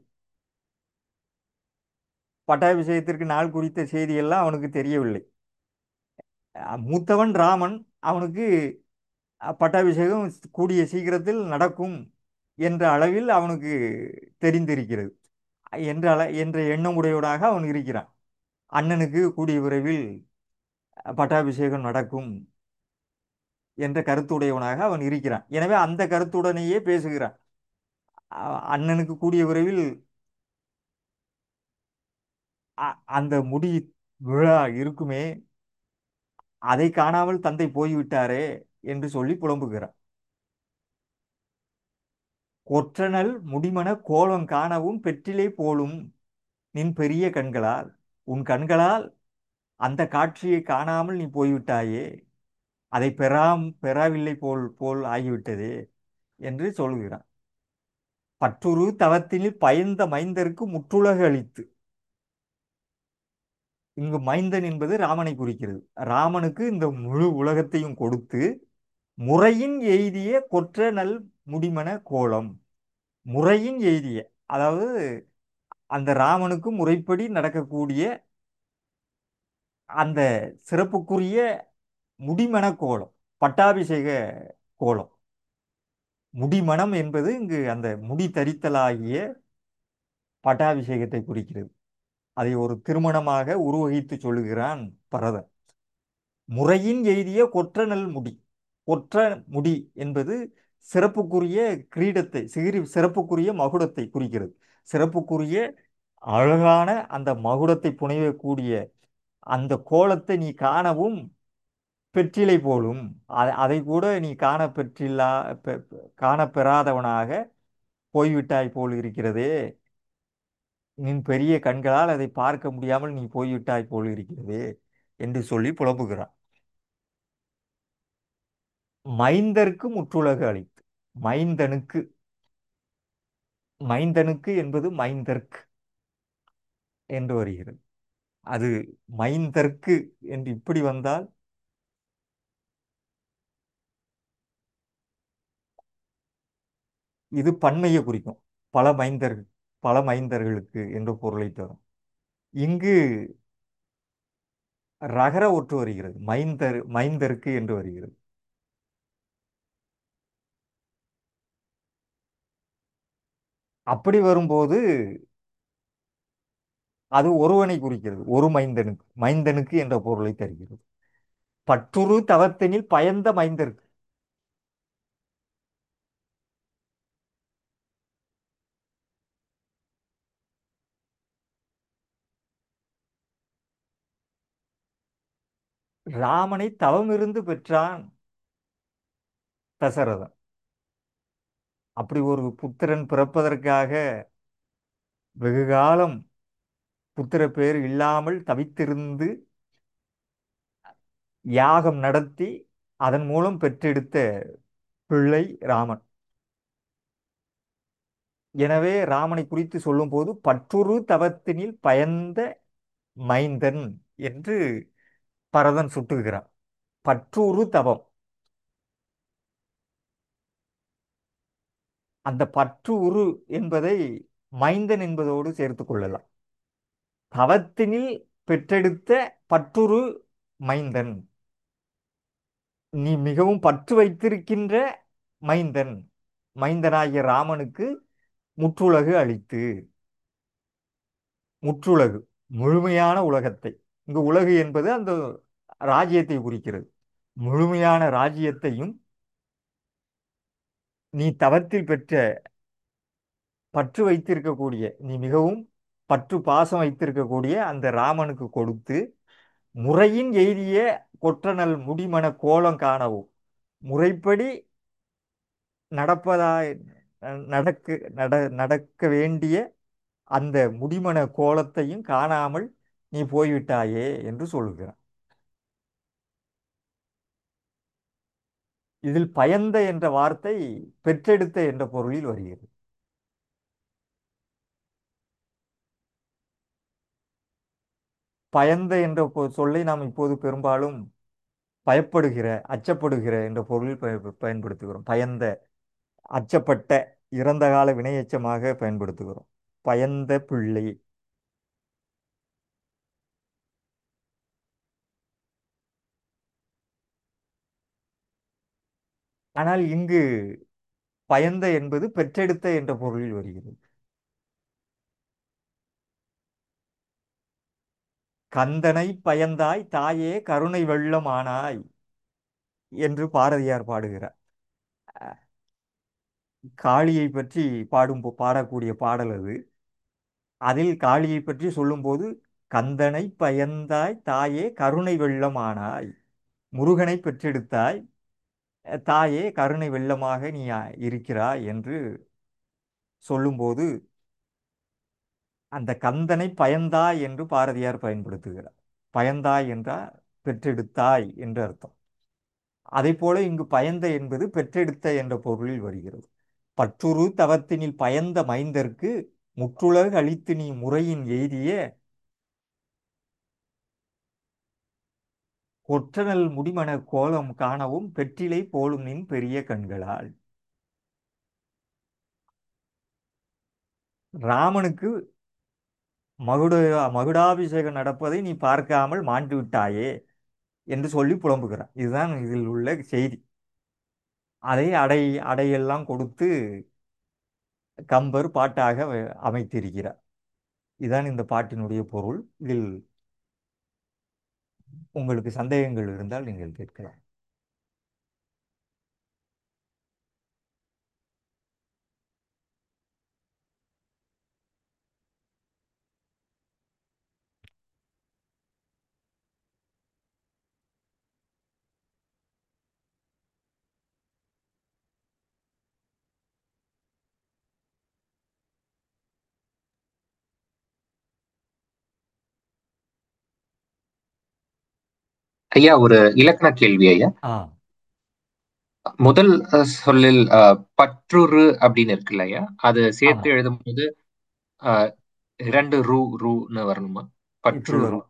பட்டாபிஷேகத்திற்கு நாள் குறித்த செய்தியெல்லாம் அவனுக்கு தெரியவில்லை அஹ் மூத்தவன் ராமன் அவனுக்கு அஹ், பட்டாபிஷேகம் கூடிய சீக்கிரத்தில் நடக்கும் என்ற அளவில் அவனுக்கு தெரிந்திருக்கிறது என்ற அள என்ற எண்ணமுடையவனாக அவன் இருக்கிறான் அண்ணனுக்கு கூடிய விரைவில் பட்டாபிஷேகம் நடக்கும் என்ற கருத்துடையவனாக அவன் இருக்கிறான் எனவே அந்த கருத்துடனேயே பேசுகிறான் அ- அண்ணனுக்கு கூடிய விரைவில் அ- அந்த முடி விழா இருக்குமே அதை காணாமல் தந்தை போய்விட்டாரே என்று சொல்லி புலம்புகிறார் கொற்றனல் முடிமன கோலம் காணவும் பெற்றிலே போலும் நின் பெரிய கண்களால் உன் கண்களால் அந்த காட்சியை காணாமல் நீ போய்விட்டாயே அதை பெறாம் பெறவில்லை போல் போல் ஆகிவிட்டதே என்று சொல்கிறான் பற்றுரு தவத்தினில் பயந்த மைந்தருக்கு முற்றுலகு அளித்து இங்கு மைந்தன் என்பது ராமனை குறிக்கிறது ராமனுக்கு இந்த முழு உலகத்தையும் கொடுத்து முறையின் எய்திய கொற்ற நல் முடிமன கோலம் முறையின் எய்திய அதாவது அந்த ராமனுக்கு முறைப்படி நடக்கக்கூடிய அந்த சிறப்புக்குரிய முடிமன கோலம் பட்டாபிஷேக கோலம் முடிமணம் என்பது இங்கு அந்த முடி தரித்தலாகிய பட்டாபிஷேகத்தை குறிக்கிறது அதை ஒரு திருமணமாக உருவகித்து சொல்லுகிறான் பரதன் முறையின் எய்திய கொற்றநல் முடி கொற்ற முடி என்பது சிறப்புக்குரிய கிரீடத்தை சிகிரி சிறப்புக்குரிய மகுடத்தை குறிக்கிறது சிறப்புக்குரிய அழகான அந்த மகுடத்தை புனையக்கூடிய அந்த கோலத்தை நீ காணவும் பெற்றிலை போலும் அ- அதை கூட நீ காண பெற்றில்லா பெ- பெ- காணப்பெறாதவனாக போய்விட்டாய் போல் இருக்கிறதே நின் பெரிய கண்களால் அதை பார்க்க முடியாமல் நீ போய்விட்டாய் போல் இருக்கிறதே என்று சொல்லி புலம்புகிறான் மைந்தருக்கு முற்றுலகு அளித்து மைந்தனுக்கு மைந்தனுக்கு என்பது மைந்தர்க்கு என்று வருகிறது அது மைந்தர்க்கு என்று இப்படி வந்தால் இது பன்மையை குறிக்கும் பல மைந்தர்கள் பல மைந்தர்களுக்கு என்ற பொருளை தரும் இங்கு ரகர ஒற்று வருகிறது மைந்தர் மைந்தருக்கு என்று வருகிறது அப்படி வரும்போது அது ஒருவனை குறிக்கிறது ஒரு மைந்தனுக்கு மைந்தனுக்கு என்ற பொருளை தருகிறது பற்றுரு தவத்தினில் பயந்த மைந்தருக்கு ராமனை தவமிருந்து பெற்றான் தசரதன் அப்படி ஒரு புத்திரன் பிறப்பதற்காக வெகு காலம் புத்திர பேர் இல்லாமல் தவித்திருந்து யாகம் நடத்தி அதன் மூலம் பெற்றெடுத்த பிள்ளை ராமன் எனவே ராமனை குறித்து சொல்லும்போது பற்றுரு தவத்தினில் பயந்த மைந்தன் என்று பரதன் சுட்டுகிறான் பற்றுரு தவம் அந்த பற்று உரு என்பதை மைந்தன் என்பதோடு சேர்த்து கொள்ளலாம் தவத்தினில் பெற்றெடுத்த பற்றுரு மைந்தன் நீ மிகவும் பற்று வைத்திருக்கின்ற மைந்தன் மைந்தனாகிய ராமனுக்கு முற்றுலகு அளித்து முற்றுலகு முழுமையான உலகத்தை இங்கு உலகு என்பது அந்த ராஜ்யத்தை குறிக்கிறது முழுமையான ராஜ்யத்தையும் நீ தவத்தில் பெற்ற பற்று வைத்திருக்கக்கூடிய நீ மிகவும் பற்று பாசம் வைத்திருக்கக்கூடிய அந்த ராமனுக்கு கொடுத்து முறையின் எய்திய கொற்றனல் முடிமன கோலம் காணவும் முறைப்படி நடப்பதாய் நடக்க நட நடக்க வேண்டிய அந்த முடிமன கோலத்தையும் காணாமல் நீ போய்விட்டாயே என்று சொல்லுகிறான் இதில் பயந்த என்ற வார்த்தை பெற்றெடுத்த என்ற பொருளில் வருகிறது பயந்த என்ற பொ- சொல்லை நாம் இப்போது பெரும்பாலும் பயப்படுகிற அச்சப்படுகிற என்ற பொருளில் பய- பயன்படுத்துகிறோம் பயந்த அச்சப்பட்ட இறந்த கால வினையெச்சமாக பயன்படுத்துகிறோம் பயந்த பிள்ளை ஆனால் இங்கு பயந்த என்பது பெற்றெடுத்த என்ற பொருளில் வருகிறது கந்தனை பயந்தாய் தாயே கருணை வெள்ளமானாய் என்று பாரதியார் பாடுகிறார் காளியை பற்றி பாடும் போ- பாடக்கூடிய பாடல் அது அதில் காளியை பற்றி சொல்லும்போது கந்தனை பயந்தாய் தாயே கருணை வெள்ளமானாய் முருகனை பெற்றெடுத்தாய் தாயே கருணை வெள்ளமாக நீ இருக்கிறாய் என்று சொல்லும்போது அந்த கந்தனை பயந்தாய் என்று பாரதியார் பயன்படுத்துகிறார் பயந்தாய் என்றால் பெற்றெடுத்தாய் என்று அர்த்தம் அதே போல இங்கு பயந்த என்பது பெற்றெடுத்த என்ற பொருளில் வருகிறது பற்றுரு தவத்தினில் பயந்த மைந்தர்க்கு முற்றுலகு அளித்து நீ முறையின் எய்திய கொற்றனல் முடிமன கோலம் காணவும் பெற்றிலை போலும் நின் பெரிய கண்களால் ராமனுக்கு மகுட மகுடாபிஷேகம் நடப்பதை நீ பார்க்காமல் மாண்டு விட்டாயே என்று சொல்லி புலம்புகிறான் இதுதான் இதில் உள்ள செய்தி அதை அடை அடையெல்லாம் கொடுத்து கம்பர் பாட்டாக வ- அமைத்திருக்கிறார் இதுதான் இந்த பாட்டினுடைய பொருள் இதில் உங்களுக்கு சந்தேகங்கள் இருந்தால் நீங்கள் கேட்கலாம் ஐயா ஒரு இலக்கண கேள்வி ஐயா ஆ முதல் அஹ், சொல்லில் அஹ், பற்றுரு அப்படின்னு இருக்குல்ல ஐயா அது சேர்த்து ஆமா எழுதும்போது அஹ், இரண்டு ரூ ரூன்னு வரணுமா இப்படி பற்றுரு வரும்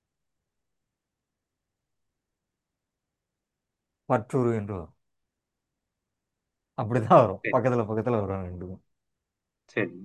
பற்றுரு என்று வரும் அப்படிதான் வரும் சரி பக்கத்துல பக்கத்துல வரும் ரெண்டும் சரி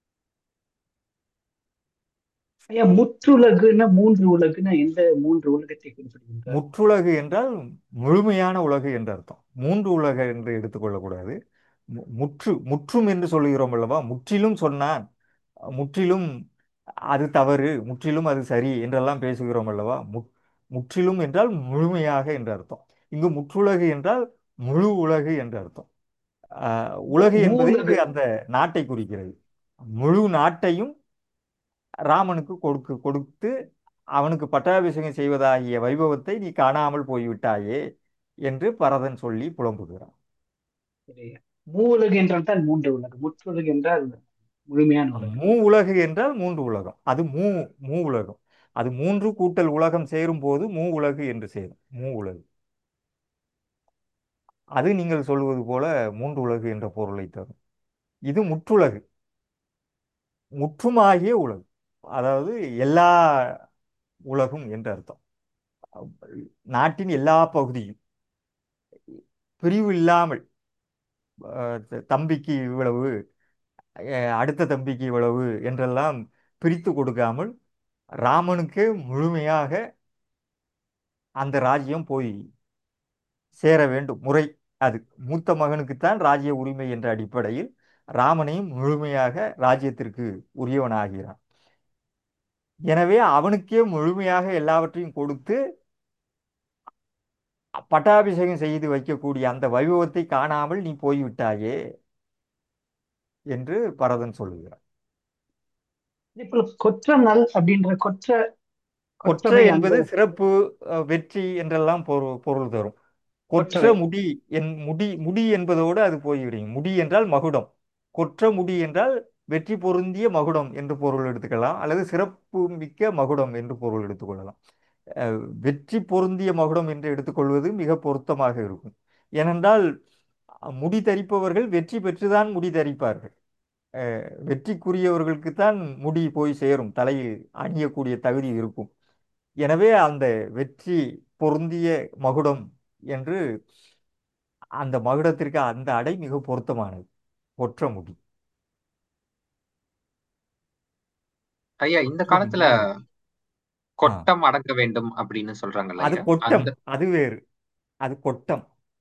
ஐயா முற்றுலகுன்னா மூன்று உலகுன்னா எந்த மூன்று உலகத்தை குறிப்பிடுகின்றார் முற்றுலகு என்றால் முழுமையான உலகு என்று அர்த்தம் மூன்று உலகு என்று எடுத்துக்கொள்ளக்கூடாது மு- முற்று முற்றும் என்று சொல்லுகிறோம் அல்லவா முற்றிலும் சொன்னான் முற்றிலும் அது தவறு முற்றிலும் அது சரி என்றெல்லாம் பேசுகிறோம் அல்லவா முற் முற்றிலும் என்றால் முழுமையாக என்று அர்த்தம் இங்கு முற்றுலகு என்றால் முழு உலகு என்று அர்த்தம் ஆஹ், உலகு என்பது மூலகு இங்கு அந்த நாட்டை குறிக்கிறது முழு நாட்டையும் ராமனுக்கு கொடுக்கு கொடுத்து அவனுக்கு பட்டாபிஷேகம் செய்வதாகிய வைபவத்தை நீ காணாமல் போய்விட்டாயே என்று பரதன் சொல்லி புலம்புகிறான் சரியா. மூ உலகு என்றால் தான் மூன்று உலகு முற்றுலகு என்றால் முழுமையான உலகு மூ உலகு என்றால் மூன்று உலகம் அது மூ மூ உலகம் அது மூன்று கூட்டல் உலகம் சேரும் போது மூ உலகு என்று சேரும் மூ உலகு அது நீங்கள் சொல்வது போல மூன்று உலகு என்ற பொருளை தரும் இது முற்றுலகு முற்றுமாகிய உலகு அதாவது எல்லா உலகும் என்று அர்த்தம் நாட்டின் எல்லா பகுதியும் பிரிவு இல்லாமல் அஹ், த- தம்பிக்கு இவ்வளவு அஹ், அடுத்த தம்பிக்கு இவ்வளவு என்றெல்லாம் பிரித்து கொடுக்காமல் ராமனுக்கே முழுமையாக அந்த ராஜ்யம் போய் சேர வேண்டும் முறை அது மூத்த மகனுக்குத்தான் ராஜ்ய உரிமை என்ற அடிப்படையில் ராமனையும் முழுமையாக ராஜ்யத்திற்கு உரியவனாகிறான் எனவே அவனுக்கே முழுமையாக எல்லாவற்றையும் கொடுத்து பட்டாபிஷேகம் செய்து வைக்கக்கூடிய அந்த வைபவத்தை காணாமல் நீ போய்விட்டாயே என்று பரதன் சொல்லுகிறார் இப்போ கொற்ற நல் அப்படின்ற கொற்ற கொற்ற கொற்றவை அந்த என்பது சிறப்பு அஹ், வெற்றி என்றெல்லாம் பொருள் பொருள் தரும் கொற்ற கொற்றவை முடி என் முடி முடி என்பதோடு அது போய்விடும் முடி என்றால் மகுடம் கொற்ற முடி என்றால் வெற்றி பொருந்திய மகுடம் என்று பொருள் எடுத்துக்கலாம் அல்லது சிறப்பு மிக்க மகுடம் என்று பொருள் எடுத்துக்கொள்ளலாம் அஹ், வெற்றி பொருந்திய மகுடம் என்று எடுத்துக்கொள்வது மிக பொருத்தமாக இருக்கும் ஏனென்றால் அஹ், முடி தரிப்பவர்கள் வெற்றி பெற்றுதான் முடி தரிப்பார்கள் அஹ், வெற்றிக்குரியவர்களுக்குத்தான் முடி போய் சேரும் தலையில் அணியக்கூடிய தகுதி இருக்கும் எனவே அந்த வெற்றி பொருந்திய மகுடம் என்று அந்த மகுடத்திற்கு அந்த அடை மிக பொருத்தமானது கொற்ற முடி ஐயா இந்த காலத்துல கொட்டம் அடங்க வேண்டும் அப்படின்னு சொல்றாங்கல்ல அது ஐயா கொட்டம் அந்த அது வேறு அது கொட்டம்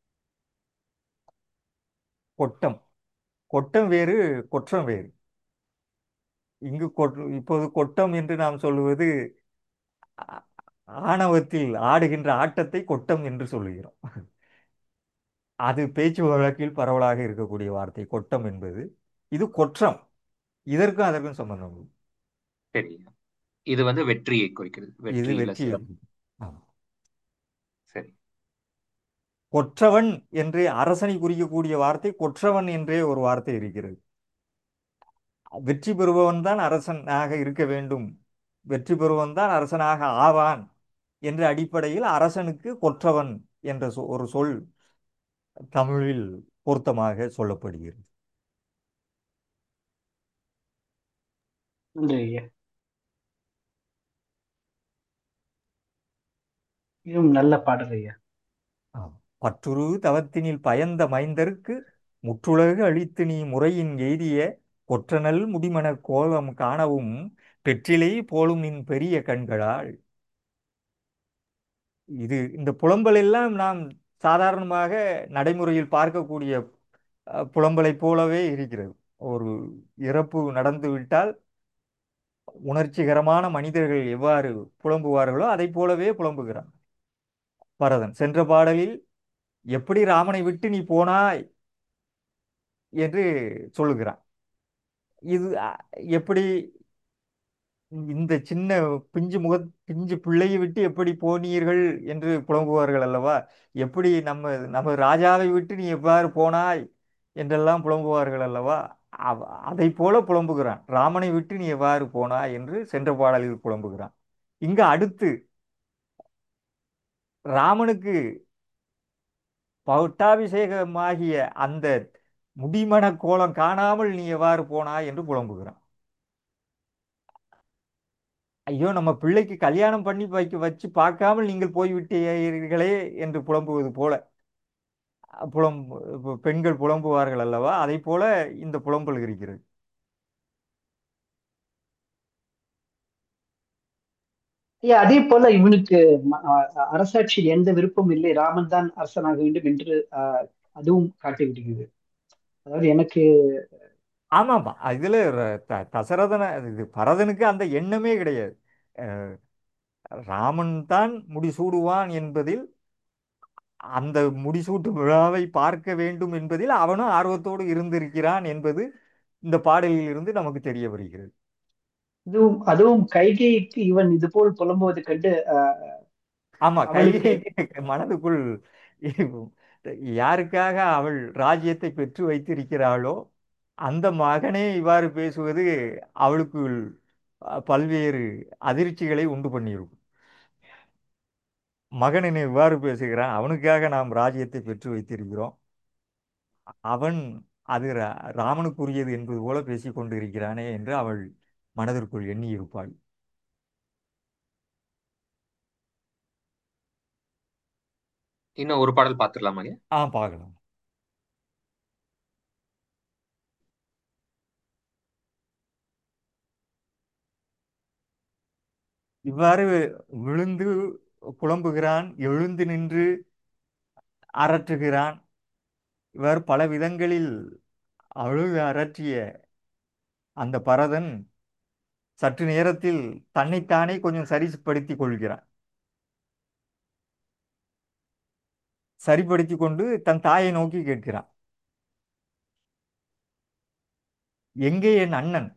கொட்டம் கொட்டம் வேறு கொற்றம் வேறு இங்கு கொட் இப்போது கொட்டம் என்று நாம் சொல்லுவது ஆ- ஆணவத்தில் ஆடுகின்ற ஆட்டத்தை கொட்டம் என்று சொல்லுகிறோம் அது பேச்சு வழக்கில் பரவலாக இருக்கக்கூடிய வார்த்தை கொட்டம் என்பது இது கொற்றம் இதற்கும் அதற்கும் சம்பந்தம் உண்டு. சரி இது வந்து வெற்றியை குறிக்கிறது இது வெற்றி இல்ல வெற்றி சிறப்பு ஆமா. சரி கொற்றவன் என்று அரசனை குறிக்கக்கூடிய வார்த்தை கொற்றவன் என்றே ஒரு வார்த்தை இருக்கிறது வெற்றி பெறுபவன் தான் அரசனாக இருக்க வேண்டும் வெற்றி பெறுவன் தான் அரசனாக ஆவான் என்ற அடிப்படையில் அரசனுக்கு கொற்றவன் என்ற சொ- ஒரு சொல் தமிழில் பொருத்தமாக சொல்லப்படுகிறது நன்றி ஐயா இதுவும் நல்ல பாடல் ஐயா ஆம். பற்றுரு தவத்தினில் பயந்த மைந்தருக்கு முற்றுலகு அளித்து நீ முறையின் எய்திய கொற்றனல் முடிமணக் கோலம் காணவும் பெற்றிலை போலும் நின் பெரிய கண்களால் இது இந்த புலம்பல் எல்லாம் நாம் சாதாரணமாக நடைமுறையில் பார்க்கக்கூடிய அஹ், புலம்பலைப் போலவே இருக்கிறது ஒரு இறப்பு நடந்து விட்டால் உணர்ச்சிகரமான மனிதர்கள் எவ்வாறு புலம்புவார்களோ அதைப் போலவே புலம்புகிறான் பரதன் சென்ற பாடலில் எப்படி ராமனை விட்டு நீ போனாய் என்று சொல்லுகிறான் இது அ, எப்படி இந்த சின்ன பிஞ்சு முக பிஞ்சு பிள்ளையை விட்டு எப்படி போனீர்கள் என்று புலம்புவார்கள் அல்லவா எப்படி நம்ம நம்ம ராஜாவை விட்டு நீ எவ்வாறு போனாய் என்றெல்லாம் புலம்புவார்கள் அல்லவா அவ- அதைப் போல புலம்புகிறான் ராமனை விட்டு நீ எவ்வாறு போனாய் என்று சென்ற பாடலில் புலம்புகிறான் இங்கு அடுத்து ராமனுக்கு பட்டாபிஷேகமாகிய அந்த முடிமண கோலம் காணாமல் நீ எவ்வாறு போனாய் என்று புலம்புகிறான் ஐயோ நம்ம பிள்ளைக்கு கல்யாணம் பண்ணி வைக்க வச்சு பார்க்காமல் நீங்கள் போய்விட்டீர்களே என்று புலம்புவது போல புலம் பெண்கள் புலம்புவார்கள் அல்லவா அதை போல இந்த புலம்பல் இருக்கிறது ஐயா அதே போல இவனுக்கு ம- அ- அரசாட்சியில் எந்த விருப்பம் இல்லை ராமன் தான் அரசனாக வேண்டும் என்று ஆஹ், அதுவும் காட்டி விடுகிறது அதாவது எனக்கு ஆமாம் இதுல ர- த- தசரதன இது பரதனுக்கு அந்த எண்ணமே கிடையாது அஹ், ராமன் தான் முடிசூடுவான் என்பதில் அந்த முடிசூட்டு விழாவை பார்க்க வேண்டும் என்பதில் அவனும் ஆர்வத்தோடு இருந்திருக்கிறான் என்பது இந்த பாடலில் இருந்து நமக்கு தெரிய வருகிறது இதுவும் அதுவும் கைகைக்கு இவன் இது போல் புலம்புவது கண்டு ஆஹ், ஆமா அவளுக்கு கைகை மனதுக்குள் யாருக்காக அவள் ராஜ்யத்தை பெற்று வைத்திருக்கிறாளோ அந்த மகனே இவ்வாறு பேசுவது அவளுக்குள் அஹ், பல்வேறு அதிர்ச்சிகளை உண்டு பண்ணியிருக்கும் மகன் என்னை இவ்வாறு பேசுகிறான் அவனுக்காக நாம் ராஜ்யத்தை பெற்று வைத்திருக்கிறோம் அவன் அது ரா- ராமனுக்குரியது என்பது போல பேசிக் கொண்டிருக்கிறானே என்று அவள் மனதிற்குள் எண்ணி இருப்பாள் இன்னும் ஒரு பாடல் பார்த்துடலாமா ஐயா ஆ பார்க்கலாம் இவ்வாறு விழுந்து புலம்புகிறான் எழுந்து நின்று அரற்றுகிறான் இவ்வாறு பல விதங்களில் அழுது அரற்றிய அந்த பரதன் சற்று நேரத்தில் தன்னைத்தானே கொஞ்சம் சரிப்படுத்திக் கொள்கிறான் சரிப்படுத்திக் கொண்டு தன் தாயை நோக்கி கேட்கிறான் எங்கே என் அண்ணன்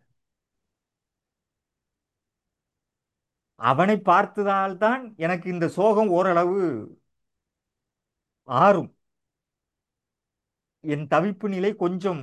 அவனை பார்த்ததால்தான் எனக்கு இந்த சோகம் ஓரளவு ஆறும் என் தவிப்பு நிலை கொஞ்சம்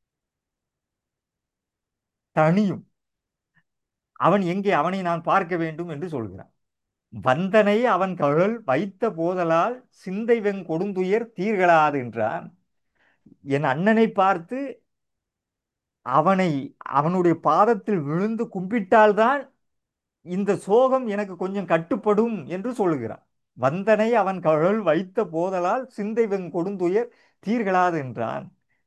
தணியும் அவன் எங்கே அவனை நான் பார்க்க வேண்டும் என்று சொல்கிறான் வந்தனை அவன் கழல் வைத்த போதலால் சிந்தை வெங் கொடுந்துயர் தீர்களாது என்றான் என் அண்ணனை பார்த்து அவனை அவனுடைய பாதத்தில் விழுந்து கும்பிட்டால்தான் இந்த சோகம் எனக்கு கொஞ்சம் கட்டுப்படும் என்று சொல்லுகிறான் வந்தனை அவன் கழல் வைத்த போதலால் சிந்தை வெங் கொடுந்துயர் தீர்களாது என்றான்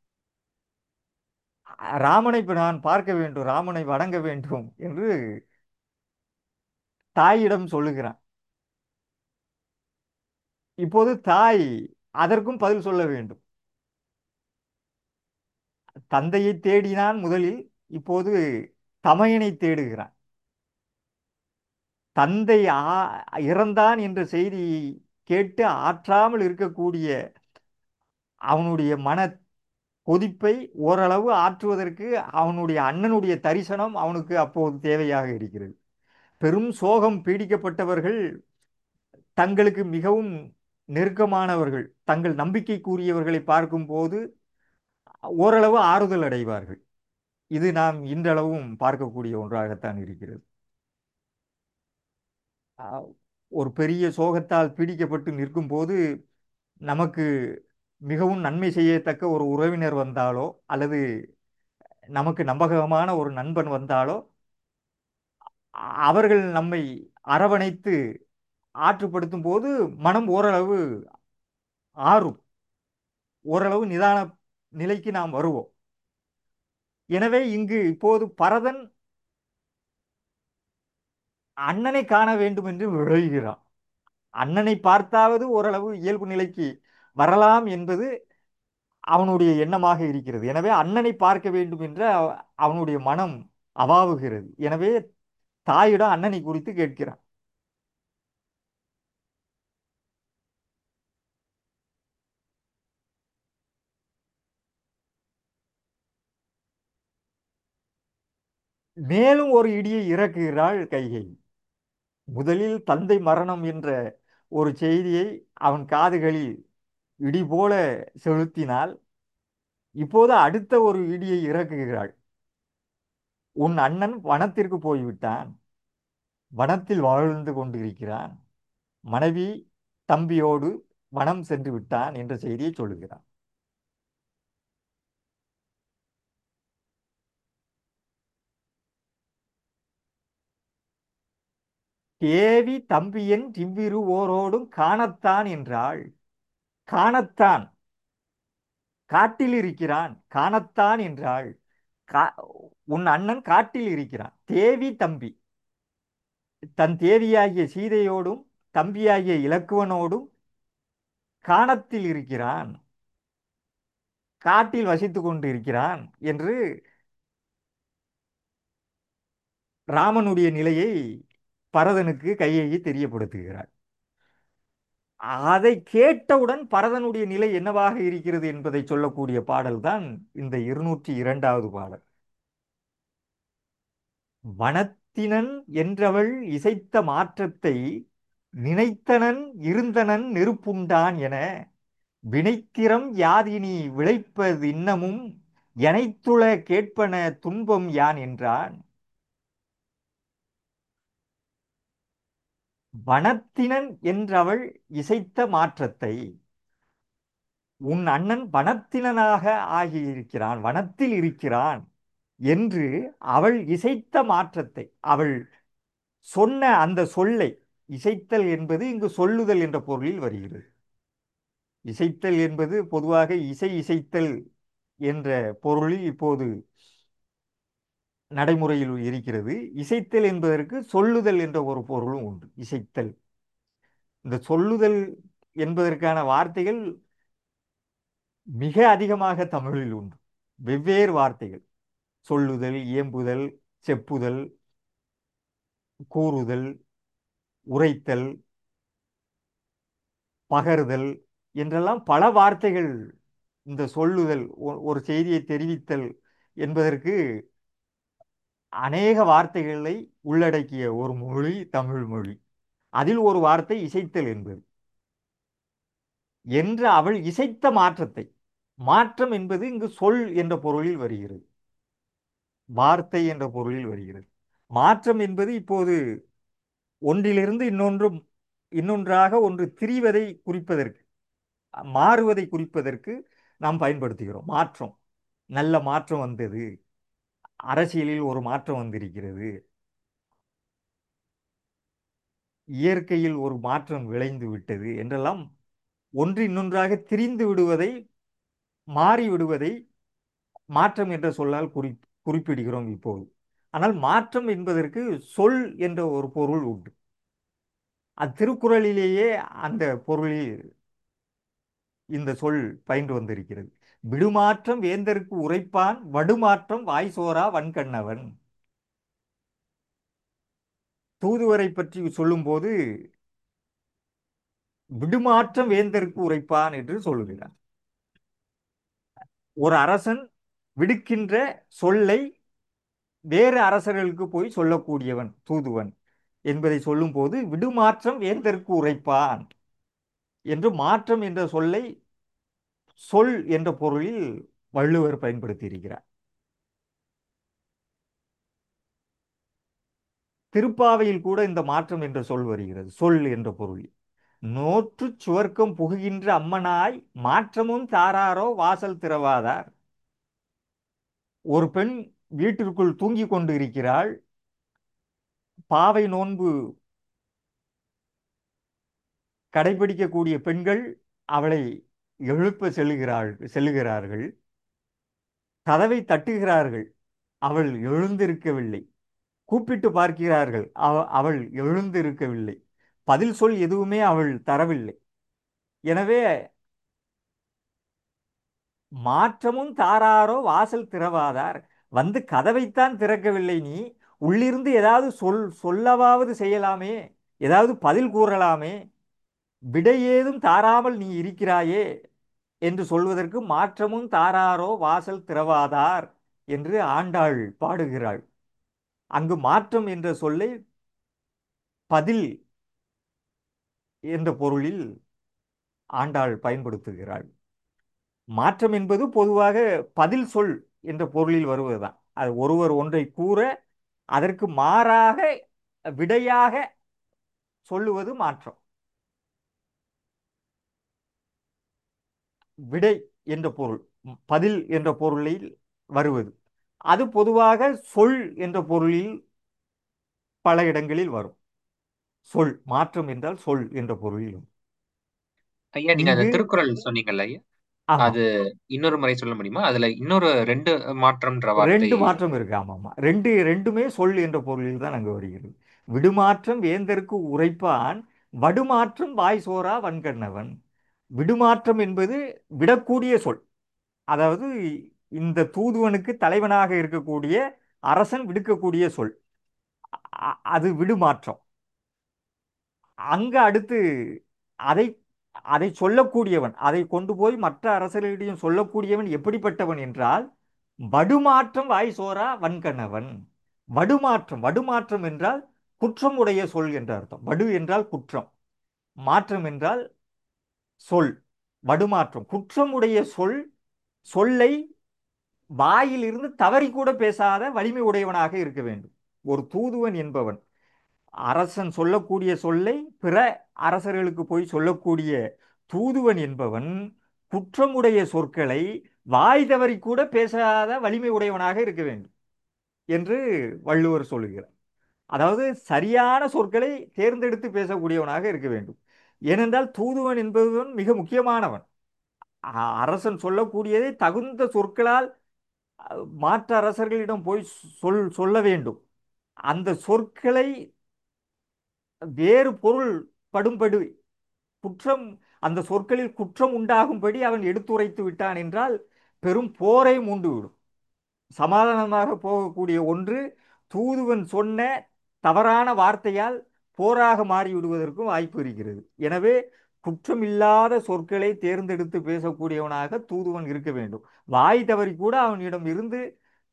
ராமனை இப்ப நான் பார்க்க வேண்டும் ராமனை வணங்க வேண்டும் என்று தாயிடம் சொல்லுகிறான் இப்போது தாய் அதற்கும் பதில் சொல்ல வேண்டும் தந்தையை தேடினான் முதலில் இப்போது தமையனை தேடுகிறான் தந்தை ஆ- இறந்தான் என்ற செய்தி கேட்டு ஆற்றாமல் இருக்கக்கூடிய அவனுடைய மன கொதிப்பை ஓரளவு ஆற்றுவதற்கு அவனுடைய அண்ணனுடைய தரிசனம் அவனுக்கு அப்போது தேவையாக இருக்கிறது பெரும் சோகம் பீடிக்கப்பட்டவர்கள் தங்களுக்கு மிகவும் நெருக்கமானவர்கள் தங்கள் நம்பிக்கைக்குரியவர்களை பார்க்கும்போது ஓரளவு ஆறுதல் அடைவார்கள் இது நாம் இன்றளவும் பார்க்கக்கூடிய ஒன்றாகத்தான் இருக்கிறது ஆ, ஒரு பெரிய சோகத்தால் பீடிக்கப்பட்டு நிற்கும்போது நமக்கு மிகவும் நன்மை செய்யத்தக்க ஒரு உறவினர் வந்தாலோ அல்லது நமக்கு நம்பகமான ஒரு நண்பன் வந்தாலோ அ- அவர்கள் நம்மை அரவணைத்து ஆற்றுப்படுத்தும் போது மனம் ஓரளவு ஆறும் ஓரளவு நிதான நிலைக்கு நாம் வருவோம் எனவே இங்கு இப்போது பரதன் அண்ணனை காண வேண்டும் என்று விழைகிறான் அண்ணனை பார்த்தாவது ஓரளவு இயல்பு நிலைக்கு வரலாம் என்பது அவனுடைய எண்ணமாக இருக்கிறது எனவே அண்ணனை பார்க்க வேண்டும் என்று அவ- அவனுடைய மனம் அவாவுகிறது எனவே தாயிடம் அண்ணனை குறித்து கேட்கிறான் மேலும் ஒரு இடியை இறக்குகிறாள் கைகை முதலில் தந்தை மரணம் என்ற ஒரு செய்தியை அவன் காதுகளில் இடி போல செலுத்தினாள் இப்போது அடுத்த ஒரு இடியை இறக்குகிறாள் உன் அண்ணன் வனத்திற்கு போய்விட்டான் வனத்தில் வாழ்ந்து கொண்டிருக்கிறான் மனைவி தம்பியோடு வனம் சென்று விட்டான் என்ற செய்தியை சொல்லுகிறான் தேவி தம்பியன் திவ்விரு ஓரோடும் காணத்தான் என்றாள் காணத்தான் காட்டில் இருக்கிறான் காணத்தான் என்றாள் கா உன் அண்ணன் காட்டில் இருக்கிறான் தேவி தம்பி தன் தேவியாகிய சீதையோடும் தம்பியாகிய இலக்குவனோடும் காணத்தில் இருக்கிறான் காட்டில் வசித்துக் கொண்டு இருக்கிறான் என்று ராமனுடைய நிலையை பரதனுக்கு கையேயி தெரியப்படுத்துகிறார் அதை கேட்டவுடன் பரதனுடைய நிலை என்னவாக இருக்கிறது என்பதை சொல்லக்கூடிய பாடல்தான் இந்த இருநூற்றி இரண்டாவது பாடல் வனத்தினன் என்றவள் இசைத்த மாற்றத்தை நினைத்தனன் இருந்தனன் நெருப்புண்டான் என வினைத்திறம் யாதினி விளைப்பது இன்னமும் எனைத்துள கேட்பன துன்பம் யான் என்றான் வனத்தினன் என்றவள் இசைத்த மாற்றத்தை உன் அண்ணன் வனத்தினனாக ஆகியிருக்கிறான் வனத்தில் இருக்கிறான் என்று அவள் இசைத்த மாற்றத்தை அவள் சொன்ன அந்த சொல்லை இசைத்தல் என்பது இங்கு சொல்லுதல் என்ற பொருளில் வருகிறது இசைத்தல் என்பது பொதுவாக இசை இசைத்தல் என்ற பொருளில் இப்போது நடைமுறையில் இருக்கிறது இசைத்தல் என்பதற்கு சொல்லுதல் என்ற ஒரு பொருளும் உண்டு இசைத்தல் இந்த சொல்லுதல் என்பதற்கான வார்த்தைகள் மிக அதிகமாக தமிழில் உண்டு வெவ்வேறு வார்த்தைகள் சொல்லுதல் இயம்புதல் செப்புதல் கூறுதல் உரைத்தல் பகருதல் என்றெல்லாம் பல வார்த்தைகள் இந்த சொல்லுதல் ஒ- ஒரு செய்தியை தெரிவித்தல் என்பதற்கு அநேக வார்த்தைகளை உள்ளடக்கிய ஒரு மொழி தமிழ் மொழி அதில் ஒரு வார்த்தை இசைத்தல் என்பது என்று அவள் இசைத்த மாற்றத்தை மாற்றம் என்பது இங்கு சொல் என்ற பொருளில் வருகிறது வார்த்தை என்ற பொருளில் வருகிறது மாற்றம் என்பது இப்போது ஒன்றிலிருந்து இன்னொன்று இன்னொன்றாக ஒன்று திரிவதை குறிப்பதற்கு மாறுவதை குறிப்பதற்கு நாம் பயன்படுத்துகிறோம் மாற்றம் நல்ல மாற்றம் வந்தது அரசியலில் ஒரு மாற்றம் வந்திருக்கிறது இயற்கையில் ஒரு மாற்றம் விளைந்து விட்டது என்றெல்லாம் ஒன்று இன்னொன்றாக திரிந்து விடுவதை மாறி விடுவதை மாற்றம் என்ற சொல்லால் குறி குறிப்பிடுகிறோம் இப்போது ஆனால் மாற்றம் என்பதற்கு சொல் என்ற ஒரு பொருள் உண்டு அது திருக்குறளிலேயே அந்த பொருளில் இந்த சொல் பயின்று வந்திருக்கிறது விடுமாற்றம் வேந்தருக்கு உரைப்பான் வடுமாற்றம் வாய்சோரா வன்கண்ணவன் தூதுவரை பற்றி சொல்லும்போது விடுமாற்றம் வேந்தருக்கு உரைப்பான் என்று சொல்லுகிறார் ஒரு அரசன் விடுக்கின்ற சொல்லை வேறு அரசர்களுக்கு போய் சொல்லக்கூடியவன் தூதுவன் என்பதை சொல்லும்போது விடுமாற்றம் வேந்தற்கு உரைப்பான் என்று மாற்றம் என்ற சொல்லை சொல் என்ற பொருளில் வள்ளுவர் பயன்படுத்தியிருக்கிறார் திருப்பாவையில் கூட இந்த மாற்றம் என்ற சொல் வருகிறது சொல் என்ற பொருளில் நோற்று சுவர்க்கம் புகுகின்ற அம்மனாய் மாற்றமும் தாராரோ வாசல் திறவாதார் ஒரு பெண் வீட்டிற்குள் தூங்கிக் கொண்டு இருக்கிறாள் பாவை நோன்பு கடைபிடிக்கக்கூடிய பெண்கள் அவளை எழுப்ப செல்லுகிறாள் செல்லுகிறார்கள் கதவை தட்டுகிறார்கள் அவள் எழுந்திருக்கவில்லை கூப்பிட்டு பார்க்கிறார்கள் அவ அவள் எழுந்திருக்கவில்லை பதில் சொல் எதுவுமே அவள் தரவில்லை எனவே மாற்றமும் தாராரோ வாசல் திறவாதார் வந்து கதவைத்தான் திறக்கவில்லை நீ உள்ளிருந்து ஏதாவது சொல் சொல்லவாவது செய்யலாமே ஏதாவது பதில் கூறலாமே விடை ஏதும் தாராமல் நீ இருக்கிறாயே என்று சொல்வதற்கு மாற்றமும் தாராரோ வாசல் திறவாதார் என்று ஆண்டாள் பாடுகிறாள் அங்கு மாற்றம் என்ற சொல்லை பதில் என்ற பொருளில் ஆண்டாள் பயன்படுத்துகிறாள் மாற்றம் என்பது பொதுவாக பதில் சொல் என்ற பொருளில் வருவதுதான் அது ஒருவர் ஒன்றை கூற அதற்கு மாறாக விடையாக சொல்லுவது மாற்றம் விடை என்ற பொருள் பதில் என்ற பொருளில் வருவது அது பொதுவாக சொல் என்ற பொருளில் பல இடங்களில் வரும் சொல் மாற்றம் என்றால் சொல் என்ற பொருளில் வரும். ஐயா நீங்க அந்த இங்கு திருக்குறள் சொன்னீங்கல்ல ஐயா ஆமா அது இன்னொரு முறை சொல்ல முடியுமா அதுல இன்னொரு ரெண்டு மாற்றம்ன்ற வார்த்தை ரெண்டு மாற்றம் இருக்கு ஆமா ஆமா ரெண்டு ரெண்டுமே சொல் என்ற பொருளில் தான் அங்கு வருகிறது விடுமாற்றம் வேந்தருக்கு உரைப்பான் வடுமாற்றம் வாய் சோரா வன்கண்ணவன் விடுமாற்றம் என்பது விடக்கூடிய சொல் அதாவது இந்த தூதுவனுக்கு தலைவனாக இருக்கக்கூடிய அரசன் விடுக்கக்கூடிய சொல் அ- அது விடுமாற்றம் அங்க அடுத்து அதை அதை சொல்லக்கூடியவன் அதை கொண்டு போய் மற்ற அரசர்களிடையும் சொல்லக்கூடியவன் எப்படிப்பட்டவன் என்றால் வடுமாற்றம் வாய் சோரா வன்கணவன் வடுமாற்றம் வடுமாற்றம் என்றால் குற்றம் உடைய சொல் என்ற அர்த்தம் வடு என்றால் குற்றம் மாற்றம் என்றால் சொல் வடுமாற்றம் குற்றமுடைய சொல் சொல்லை வாயிலிருந்து தவறி கூட பேசாத வலிமை உடையவனாக இருக்க வேண்டும் ஒரு தூதுவன் என்பவன் அரசன் சொல்லக்கூடிய சொல்லை பிற அரசர்களுக்கு போய் சொல்லக்கூடிய தூதுவன் என்பவன் குற்றமுடைய சொற்களை வாய் தவறி கூட பேசாத வலிமை உடையவனாக இருக்க வேண்டும் என்று வள்ளுவர் சொல்லுகிறார் அதாவது சரியான சொற்களை தேர்ந்தெடுத்து பேசக்கூடியவனாக இருக்க வேண்டும் ஏனென்றால் தூதுவன் என்பவன் மிக முக்கியமானவன் அ- அரசன் சொல்லக்கூடியதை தகுந்த சொற்களால் அ, மாற்று அரசர்களிடம் போய் சொல் சொல்ல வேண்டும் அந்த சொற்களை வேறு பொருள் படும்படி குற்றம் அந்த சொற்களில் குற்றம் உண்டாகும்படி அவன் எடுத்துரைத்து விட்டான் என்றால் பெரும் போரை மூண்டுவிடும் சமாதானமாக போகக்கூடிய ஒன்று தூதுவன் சொன்ன தவறான வார்த்தையால் போராக மாறிவிடுவதற்கும் வாய்ப்பு இருக்கிறது எனவே குற்றமில்லாத சொற்களை தேர்ந்தெடுத்து பேசக்கூடியவனாக தூதுவன் இருக்க வேண்டும் வாய் தவறி கூட அவனிடம் இருந்து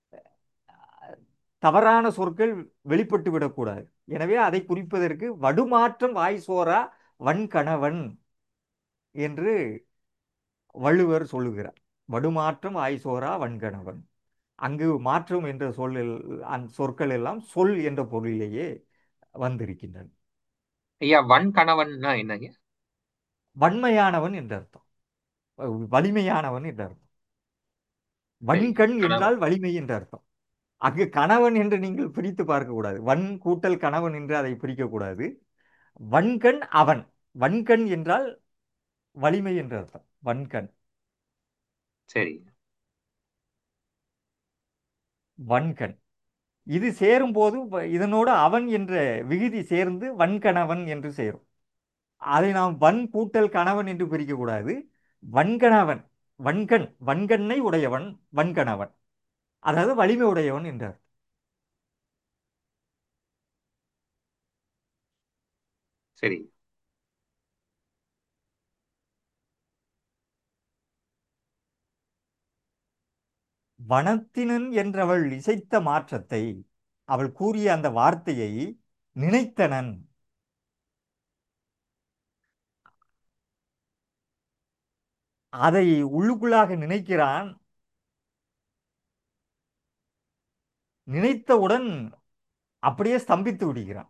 தவறான சொற்கள் வெளிப்பட்டு விடக்கூடாது எனவே அதை குறிப்பதற்கு வடுமாற்றம் வாய் சோரா வன்கணவன் என்று வள்ளுவர் சொல்லுகிறார் வடுமாற்றம் வாய் சோரா வன்கணவன் அங்கு மாற்றம் என்ற சொல்லில் அந்த சொற்கள் எல்லாம் சொல் என்ற பொருளிலேயே வந்திருக்கின்றன ஐயா வன் கணவன்னா என்னங்க வன்மையானவன் என்ற அர்த்தம் வலிமையானவன் என்ற அர்த்தம் சரி வன்கண் கணவன் என்றால் வலிமை என்ற அர்த்தம் அங்கு கணவன் என்று நீங்கள் பிரித்து பார்க்கக்கூடாது வன் கூட்டல் கணவன் என்று அதை பிரிக்கக்கூடாது வன்கண் அவன் வன்கண் என்றால் வலிமை என்ற அர்த்தம் வன்கண் சரி வன்கண் இது சேரும்போது வ- இதனோடு அவன் என்ற விகுதி சேர்ந்து வன்கணவன் என்று சேரும் அதை நாம் வன் கூட்டல் கணவன் என்று பிரிக்கக்கூடாது வன்கணவன் வன்கண் வன்கண்ணை உடையவன் வன்கணவன் அதாவது வலிமை உடையவன் என்றார் சரி வனத்தினன் என்றவள் இசைத்த மாற்றத்தை அவள் கூறிய அந்த வார்த்தையை நினைத்தனன் அதை உள்ளுக்குள்ளாக நினைக்கிறான் நினைத்தவுடன் அப்படியே ஸ்தம்பித்து விடுகிறான்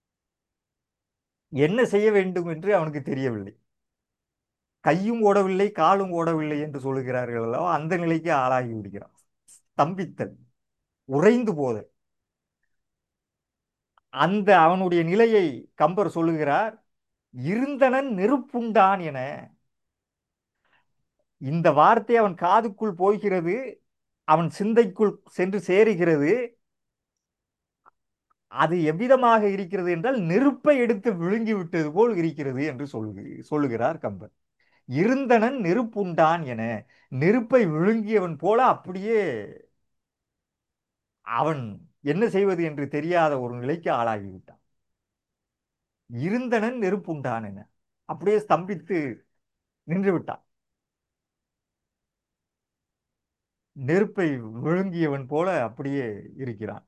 என்ன செய்ய வேண்டும் என்று அவனுக்கு தெரியவில்லை கையும் ஓடவில்லை காலும் ஓடவில்லை என்று சொல்லுகிறார்கள் அல்லவா அந்த நிலைக்கு ஆளாகி விடுகிறான் ஸ்தம்பித்தல் உறைந்து போதல் அந்த அவனுடைய நிலையை கம்பர் சொல்லுகிறார் இருந்தனன் நெருப்புண்டான் என இந்த வார்த்தை அவன் காதுக்குள் போகிறது அவன் சிந்தைக்குள் சென்று சேருகிறது அது எவ்விதமாக இருக்கிறது என்றால் நெருப்பை எடுத்து விழுங்கி விட்டது போல் இருக்கிறது என்று சொல்லு சொல்லுகிறார் கம்பர் இருந்தனன் நெருப்புண்டான் என நெருப்பை விழுங்கியவன் போல அப்படியே அவன் என்ன செய்வது என்று தெரியாத ஒரு நிலைக்கு ஆளாகிவிட்டான் இருந்தனன் நெருப்புண்டான் என அப்படியே ஸ்தம்பித்து நின்று விட்டான் நெருப்பை விழுங்கியவன் போல அப்படியே இருக்கிறான்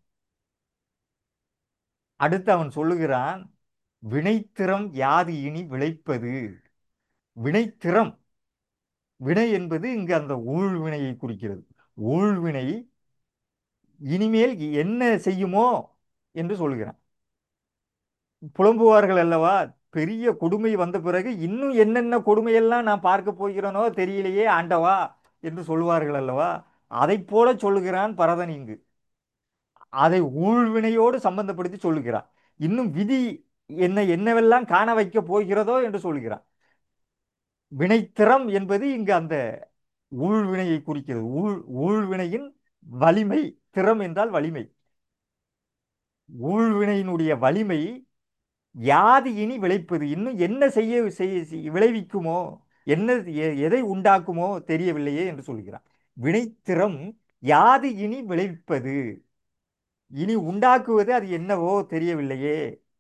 அடுத்து அவன் சொல்லுகிறான் வினைத்திறம் யாது இனி விளைப்பது வினைத்திறம் வினை என்பது இங்கு அந்த ஊழ்வினையை குறிக்கிறது ஊழ்வினை இனிமேல் என்ன செய்யுமோ என்று சொல்கிறான் புலம்புவார்கள் அல்லவா பெரிய கொடுமை வந்த பிறகு இன்னும் என்னென்ன கொடுமையெல்லாம் நான் பார்க்க போகிறேனோ தெரியலையே ஆண்டவா என்று சொல்வார்கள் அல்லவா அதைப் போல சொல்லுகிறான் பரதன் இங்கு அதை ஊழ்வினையோடு சம்பந்தப்படுத்தி சொல்லுகிறான் இன்னும் விதி என்ன என்னவெல்லாம் காண வைக்க போகிறதோ என்று சொல்கிறான் வினைத்திறம் என்பது இங்கு அந்த ஊழ்வினையை குறிக்கிறது ஊழ் ஊழ்வினையின் வலிமை திறம் என்றால் வலிமை ஊழ்வினையினுடைய வலிமை யாது இனி விளைப்பது இன்னும் என்ன செய்ய செய்ய விளைவிக்குமோ என்ன எ- எதை உண்டாக்குமோ தெரியவில்லையே என்று சொல்கிறான் வினைத்திறம் யாது இனி விளைவிப்பது இனி உண்டாக்குவது அது என்னவோ தெரியவில்லையே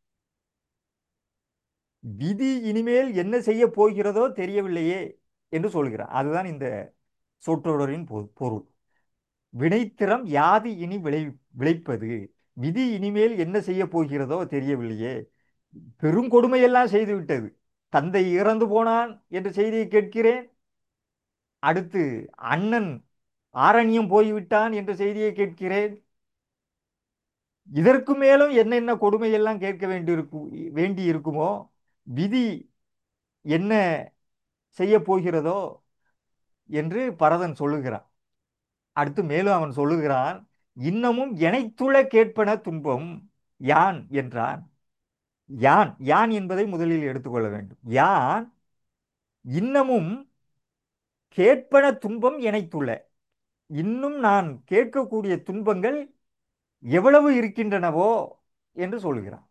விதி இனிமேல் என்ன செய்ய போகிறதோ தெரியவில்லையே என்று சொல்கிறான் அதுதான் இந்த சொற்றொடரின் பொ- பொருள் வினைத்திறம் யாது இனி விளை விளைப்பது விதி இனிமேல் என்ன செய்ய போகிறதோ தெரியவில்லையே பெருங்கொடுமையெல்லாம் செய்து விட்டது தந்தை இறந்து போனான் என்ற செய்தியை கேட்கிறேன் அடுத்து அண்ணன் ஆரண்யம் போய்விட்டான் என்ற செய்தியை கேட்கிறேன் இதற்கு மேலும் என்னென்ன கொடுமையெல்லாம் கேட்க வேண்டியிருக்கும் வேண்டி இருக்குமோ விதி என்ன செய்ய போகிறதோ என்று பரதன் சொல்லுகிறான் அடுத்து மேலும் அவன் சொல்லுகிறான் இன்னமும் எனைத்துள கேட்பன துன்பம் யான் என்றான் யான் யான் என்பதை முதலில் எடுத்துக்கொள்ள வேண்டும் யான் இன்னமும் கேட்பன துன்பம் எனைத்துள இன்னும் நான் கேட்கக்கூடிய துன்பங்கள் எவ்வளவு இருக்கின்றனவோ என்று சொல்கிறான்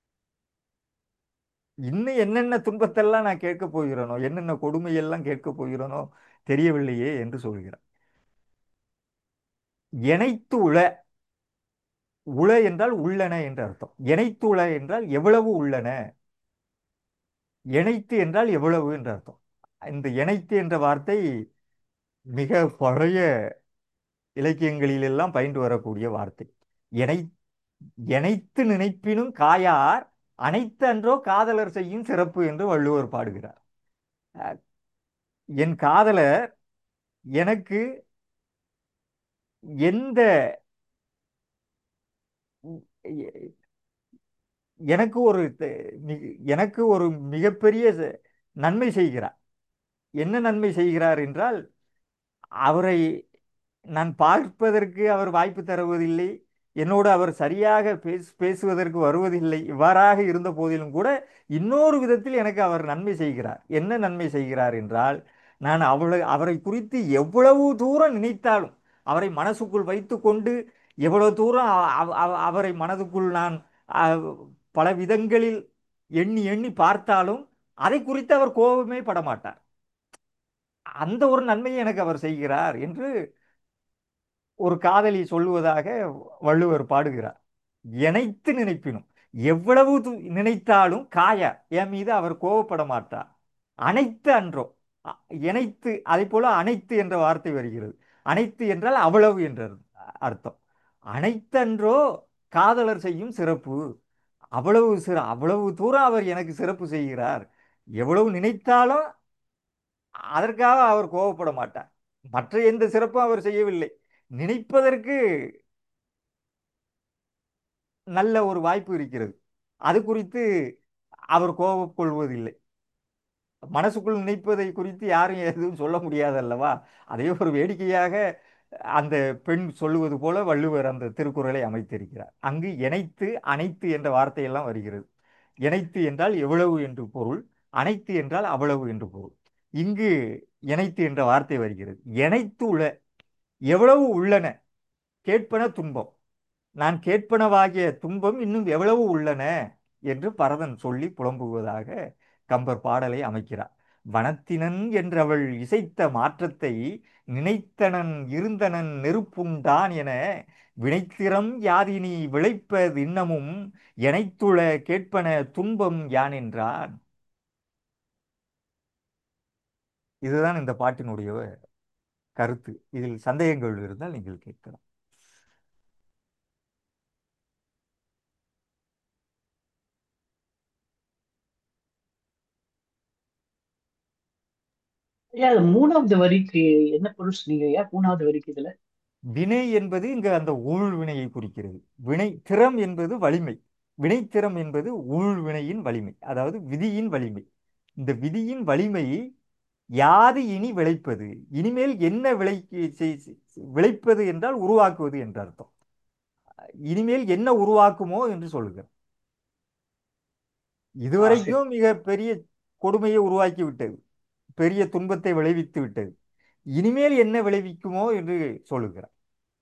இன்னும் என்னென்ன துன்பத்தெல்லாம் நான் கேட்க போகிறேனோ என்னென்ன கொடுமையெல்லாம் கேட்க போகிறேனோ தெரியவில்லையே என்று சொல்கிறான் எனைத்து உள உள என்றால் உள்ளன என்று அர்த்தம் எனைத்து உள என்றால் எவ்வளவு உள்ளன எனைத்து என்றால் எவ்வளவு என்று அர்த்தம் இந்த எனைத்து என்ற வார்த்தை மிக பழைய இலக்கியங்களிலெல்லாம் பயின்று வரக்கூடிய வார்த்தை எனை எனைத்து நினைப்பினும் காயார் அனைத்து அன்றோ காதலர் செய்யும் சிறப்பு என்று வள்ளுவர் பாடுகிறார் அஹ், என் காதலர் எனக்கு எந்த எ- எனக்கு ஒரு த- மி- எனக்கு ஒரு மிகப்பெரிய ச- நன்மை செய்கிறார் என்ன நன்மை செய்கிறார் என்றால் அவரை நான் பார்ப்பதற்கு அவர் வாய்ப்பு தருவதில்லை என்னோடு அவர் சரியாக பேச பேசுவதற்கு வருவதில்லை இவ்வாறாக இருந்த போதிலும் கூட இன்னொரு விதத்தில் எனக்கு அவர் நன்மை செய்கிறார் என்ன நன்மை செய்கிறார் என்றால் நான் அவளை அவரை குறித்து எவ்வளவு தூரம் நினைத்தாலும் அவரை மனசுக்குள் வைத்துக்கொண்டு எவ்வளவு தூரம் அ- அவ- அவ- அவரை மனதுக்குள் நான் அ, பல விதங்களில் எண்ணி எண்ணி பார்த்தாலும் அதை குறித்து அவர் கோபமே படமாட்டார் அந்த ஒரு நன்மையை எனக்கு அவர் செய்கிறார் என்று ஒரு காதலி சொல்லுவதாக வள்ளுவர் பாடுகிறார் இணைத்து நினைப்பினும் எவ்வளவு து- நினைத்தாலும் காய என் மீது அவர் கோபப்பட மாட்டார் அனைத்து அன்றோ அ- இணைத்து அதை போல அனைத்து என்ற வார்த்தை வருகிறது அனைத்து என்றால் அவ்வளவு என்ற அர்த்தம் அனைத்தன்றோ காதலர் செய்யும் சிறப்பு அவ்வளவு சிற அவ்வளவு தூரம் அவர் எனக்கு சிறப்பு செய்கிறார் எவ்வளவு நினைத்தாலும் அதற்காக அவர் கோபப்பட மாட்டார் மற்ற எந்த சிறப்பும் அவர் செய்யவில்லை நினைப்பதற்கு நல்ல ஒரு வாய்ப்பு இருக்கிறது அது குறித்து அவர் கோபம் கொள்வதில்லை மனசுக்குள் நினைப்பதை குறித்து யாரும் எதுவும் சொல்ல முடியாது அல்லவா அதே ஒரு வேடிக்கையாக அந்த பெண் சொல்லுவது போல வள்ளுவர் அந்த திருக்குறளை அமைத்திருக்கிறார் அங்கு இணைத்து அனைத்து என்ற வார்த்தையெல்லாம் வருகிறது இணைத்து என்றால் எவ்வளவு என்று பொருள் அனைத்து என்றால் அவ்வளவு என்று பொருள் இங்கு இணைத்து என்ற வார்த்தை வருகிறது இணைத்து உள்ள எவ்வளவு உள்ளன கேட்பன துன்பம் நான் கேட்பனவாகிய துன்பம் இன்னும் எவ்வளவு உள்ளன என்று பரதன் சொல்லி புலம்புவதாக கம்பர் பாடலை அமைக்கிறார் வனத்தினன் என்றவள் இசைத்த மாற்றத்தை நினைத்தனன் இருந்தனன் நெருப்புண்டான் என வினைத்திறம் யாதினி விளைப்பது இன்னமும் எனைத்துள கேட்பன துன்பம் யான் என்றான் இதுதான் இந்த பாட்டினுடைய கருத்து இதில் சந்தேகங்கள் இருந்தால் நீங்கள் கேட்கலாம் ஐயா அது மூணாவது வரிக்கு என்ன பொருள் சொன்னீங்க ஐயா மூணாவது வரிக்கு இதுல வினை என்பது இங்கு அந்த ஊழ் வினையை குறிக்கிறது வினை திறம் என்பது வலிமை வினைத்திறம் என்பது ஊழ் வினையின் வலிமை அதாவது விதியின் வலிமை இந்த விதியின் வலிமை யாது இனி விளைப்பது இனிமேல் என்ன விளை செய்- விளைப்பது என்றால் உருவாக்குவது என்ற அர்த்தம் இனிமேல் என்ன உருவாக்குமோ என்று சொல்லுகிறார் இதுவரைக்கும் மிக பெரிய கொடுமையை உருவாக்கி விட்டது பெரிய துன்பத்தை விளைவித்து விட்டது இனிமேல் என்ன விளைவிக்குமோ என்று சொல்லுகிறார்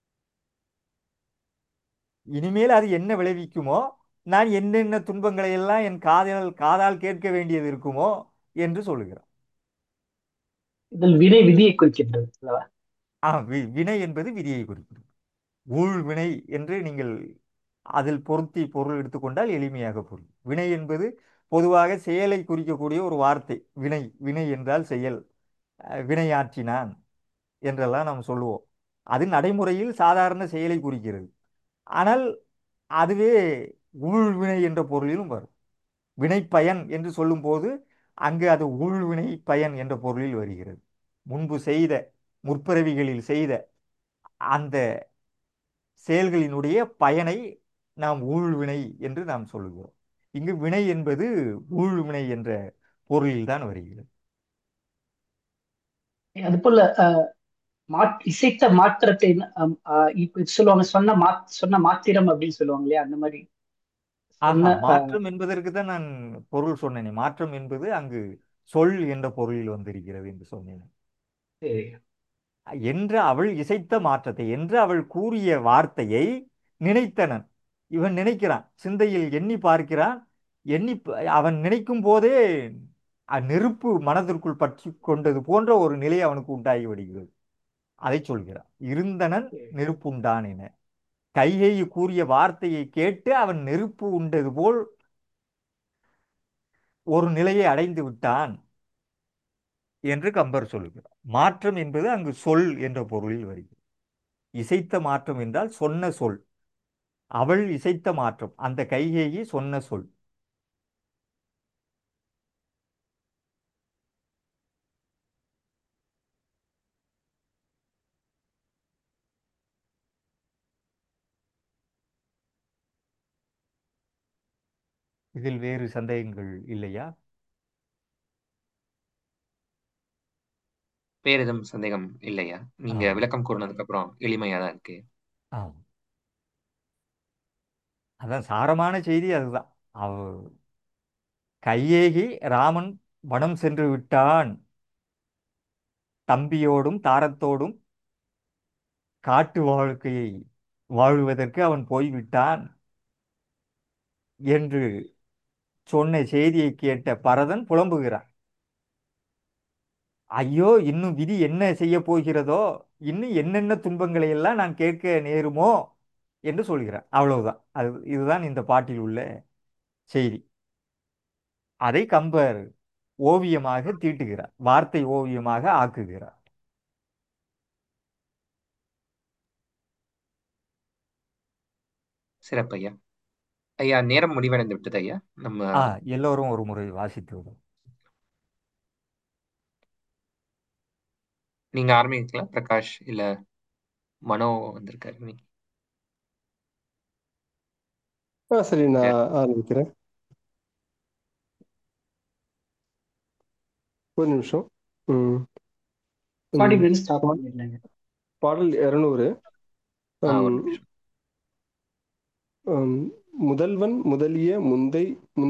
இனிமேல் அது என்ன விளைவிக்குமோ நான் என்னென்ன துன்பங்களை எல்லாம் என் காதால் காதால் கேட்க வேண்டியது இருக்குமோ என்று சொல்லுகிறார் இதில் வினை விதியை குறிக்கின்றது அல்லவா ஆ வி- வினை என்பது விதியை குறிக்கிறது ஊழ் வினை என்று நீங்கள் அதில் பொருத்தி பொருள் எடுத்துக்கொண்டால் எளிமையாக புரியும் வினை என்பது பொதுவாக செயலை குறிக்கக்கூடிய ஒரு வார்த்தை வினை வினை என்றால் செயல் அஹ், வினையாற்றினான் என்றெல்லாம் நாம் சொல்லுவோம் அது நடைமுறையில் சாதாரண செயலை குறிக்கிறது ஆனால் அதுவே ஊழ்வினை என்ற பொருளிலும் வரும் வினைப்பயன் என்று சொல்லும்போது அங்கு அது ஊழ்வினை பயன் என்ற பொருளில் வருகிறது முன்பு செய்த முற்பிறவிகளில் செய்த அந்த செயல்களினுடைய பயனை நாம் ஊழ்வினை என்று நாம் சொல்லுகிறோம் இங்கு வினை என்பது ஊழ்வினை என்ற பொருளில்தான் வருகிறது அது போல அஹ், மாத்- இசைத்த மாற்றத்தை அம், அஹ், இப்ப சொல்லுவாங்க சொன்ன மா சொன்ன மாத்திரம் அப்படின்னு சொல்லுவாங்க இல்லையா அந்த மாதிரி ஆஹா சொன்ன அஹ், மாற்றம் என்பதற்கு தான் நான் பொருள் சொன்னேனே மாற்றம் என்பது அங்கு சொல் என்ற பொருளில் வந்திருக்கிறது என்று சொன்னேன் சரி என்று அவள் இசைத்த மாற்றத்தை என்று அவள் கூறிய வார்த்தையை நினைத்தனன் இவன் நினைக்கிறான் சிந்தையில் எண்ணி பார்க்கிறான் எண்ணி ப- அவன் நினைக்கும் போதே அ- நெருப்பு மனதிற்குள் பற்றி கொண்டது போன்ற ஒரு நிலை அவனுக்கு உண்டாகி விடுகிறது அதை சொல்கிறான் இருந்தனன் சரி. நெருப்புண்டான் என கையை கூறிய வார்த்தையை கேட்டு அவன் நெருப்பு உண்டது போல் ஒரு நிலையை அடைந்து விட்டான் என்று கம்பர் சொல்லுகிறார் மாற்றம் என்பது அங்கு சொல் என்ற பொருளில் வருகிறது இசைத்த மாற்றம் என்றால் சொன்ன சொல் அவள் இசைத்த மாற்றம் அந்த கைகேயி சொன்ன சொல் இதில் வேறு சந்தேகங்கள் இல்லையா வேற எதுவும் சந்தேகம் இல்லையா நீங்க ஆ. விளக்கம் கூறினதுக்கு அப்புறம் எளிமையா தான் இருக்கு ஆம் அதான் சாரமான செய்தி அதுதான் அவ கையேகி ராமன் வனம் சென்று விட்டான் தம்பியோடும் தாரத்தோடும் காட்டு வாழ்க்கையை வாழுவதற்கு அவன் போய்விட்டான் என்று சொன்ன செய்தியை கேட்ட பரதன் புலம்புகிறான் ஐயோ இன்னும் விதி என்ன செய்ய போகிறதோ இன்னும் என்னென்ன துன்பங்களை எல்லாம் நான் கேட்க நேருமோ என்று சொல்கிறான் அவ்வளவுதான் அது இதுதான் இந்த பாட்டில் உள்ள செய்தி அதை கம்பர் ஓவியமாக தீட்டுகிறார் வார்த்தை ஓவியமாக ஆக்குகிறார் சிறப்பையா ஐயா நேரம் முடிவடைந்து விட்டது ஐயா நம்ம ஆ எல்லோரும் ஒரு முறை வாசித்து விடும் நீங்க ஆரம்பிக்கலாம் பிரகாஷ் இல்ல மனோ வந்திருக்காரு இன்னைக்கு. ஆ சரி நான் ஆரம்பிக்கிறேன் ஒரு நிமிஷம் ம். ஃபார்ட்டி ம். மினிட்ஸ் ஸ்டாப் பண்ணிடலாங்க பாடல் இருநூறு ஆ, ஒரு நிமிஷம் முதல்வன் முதலிய முந்தை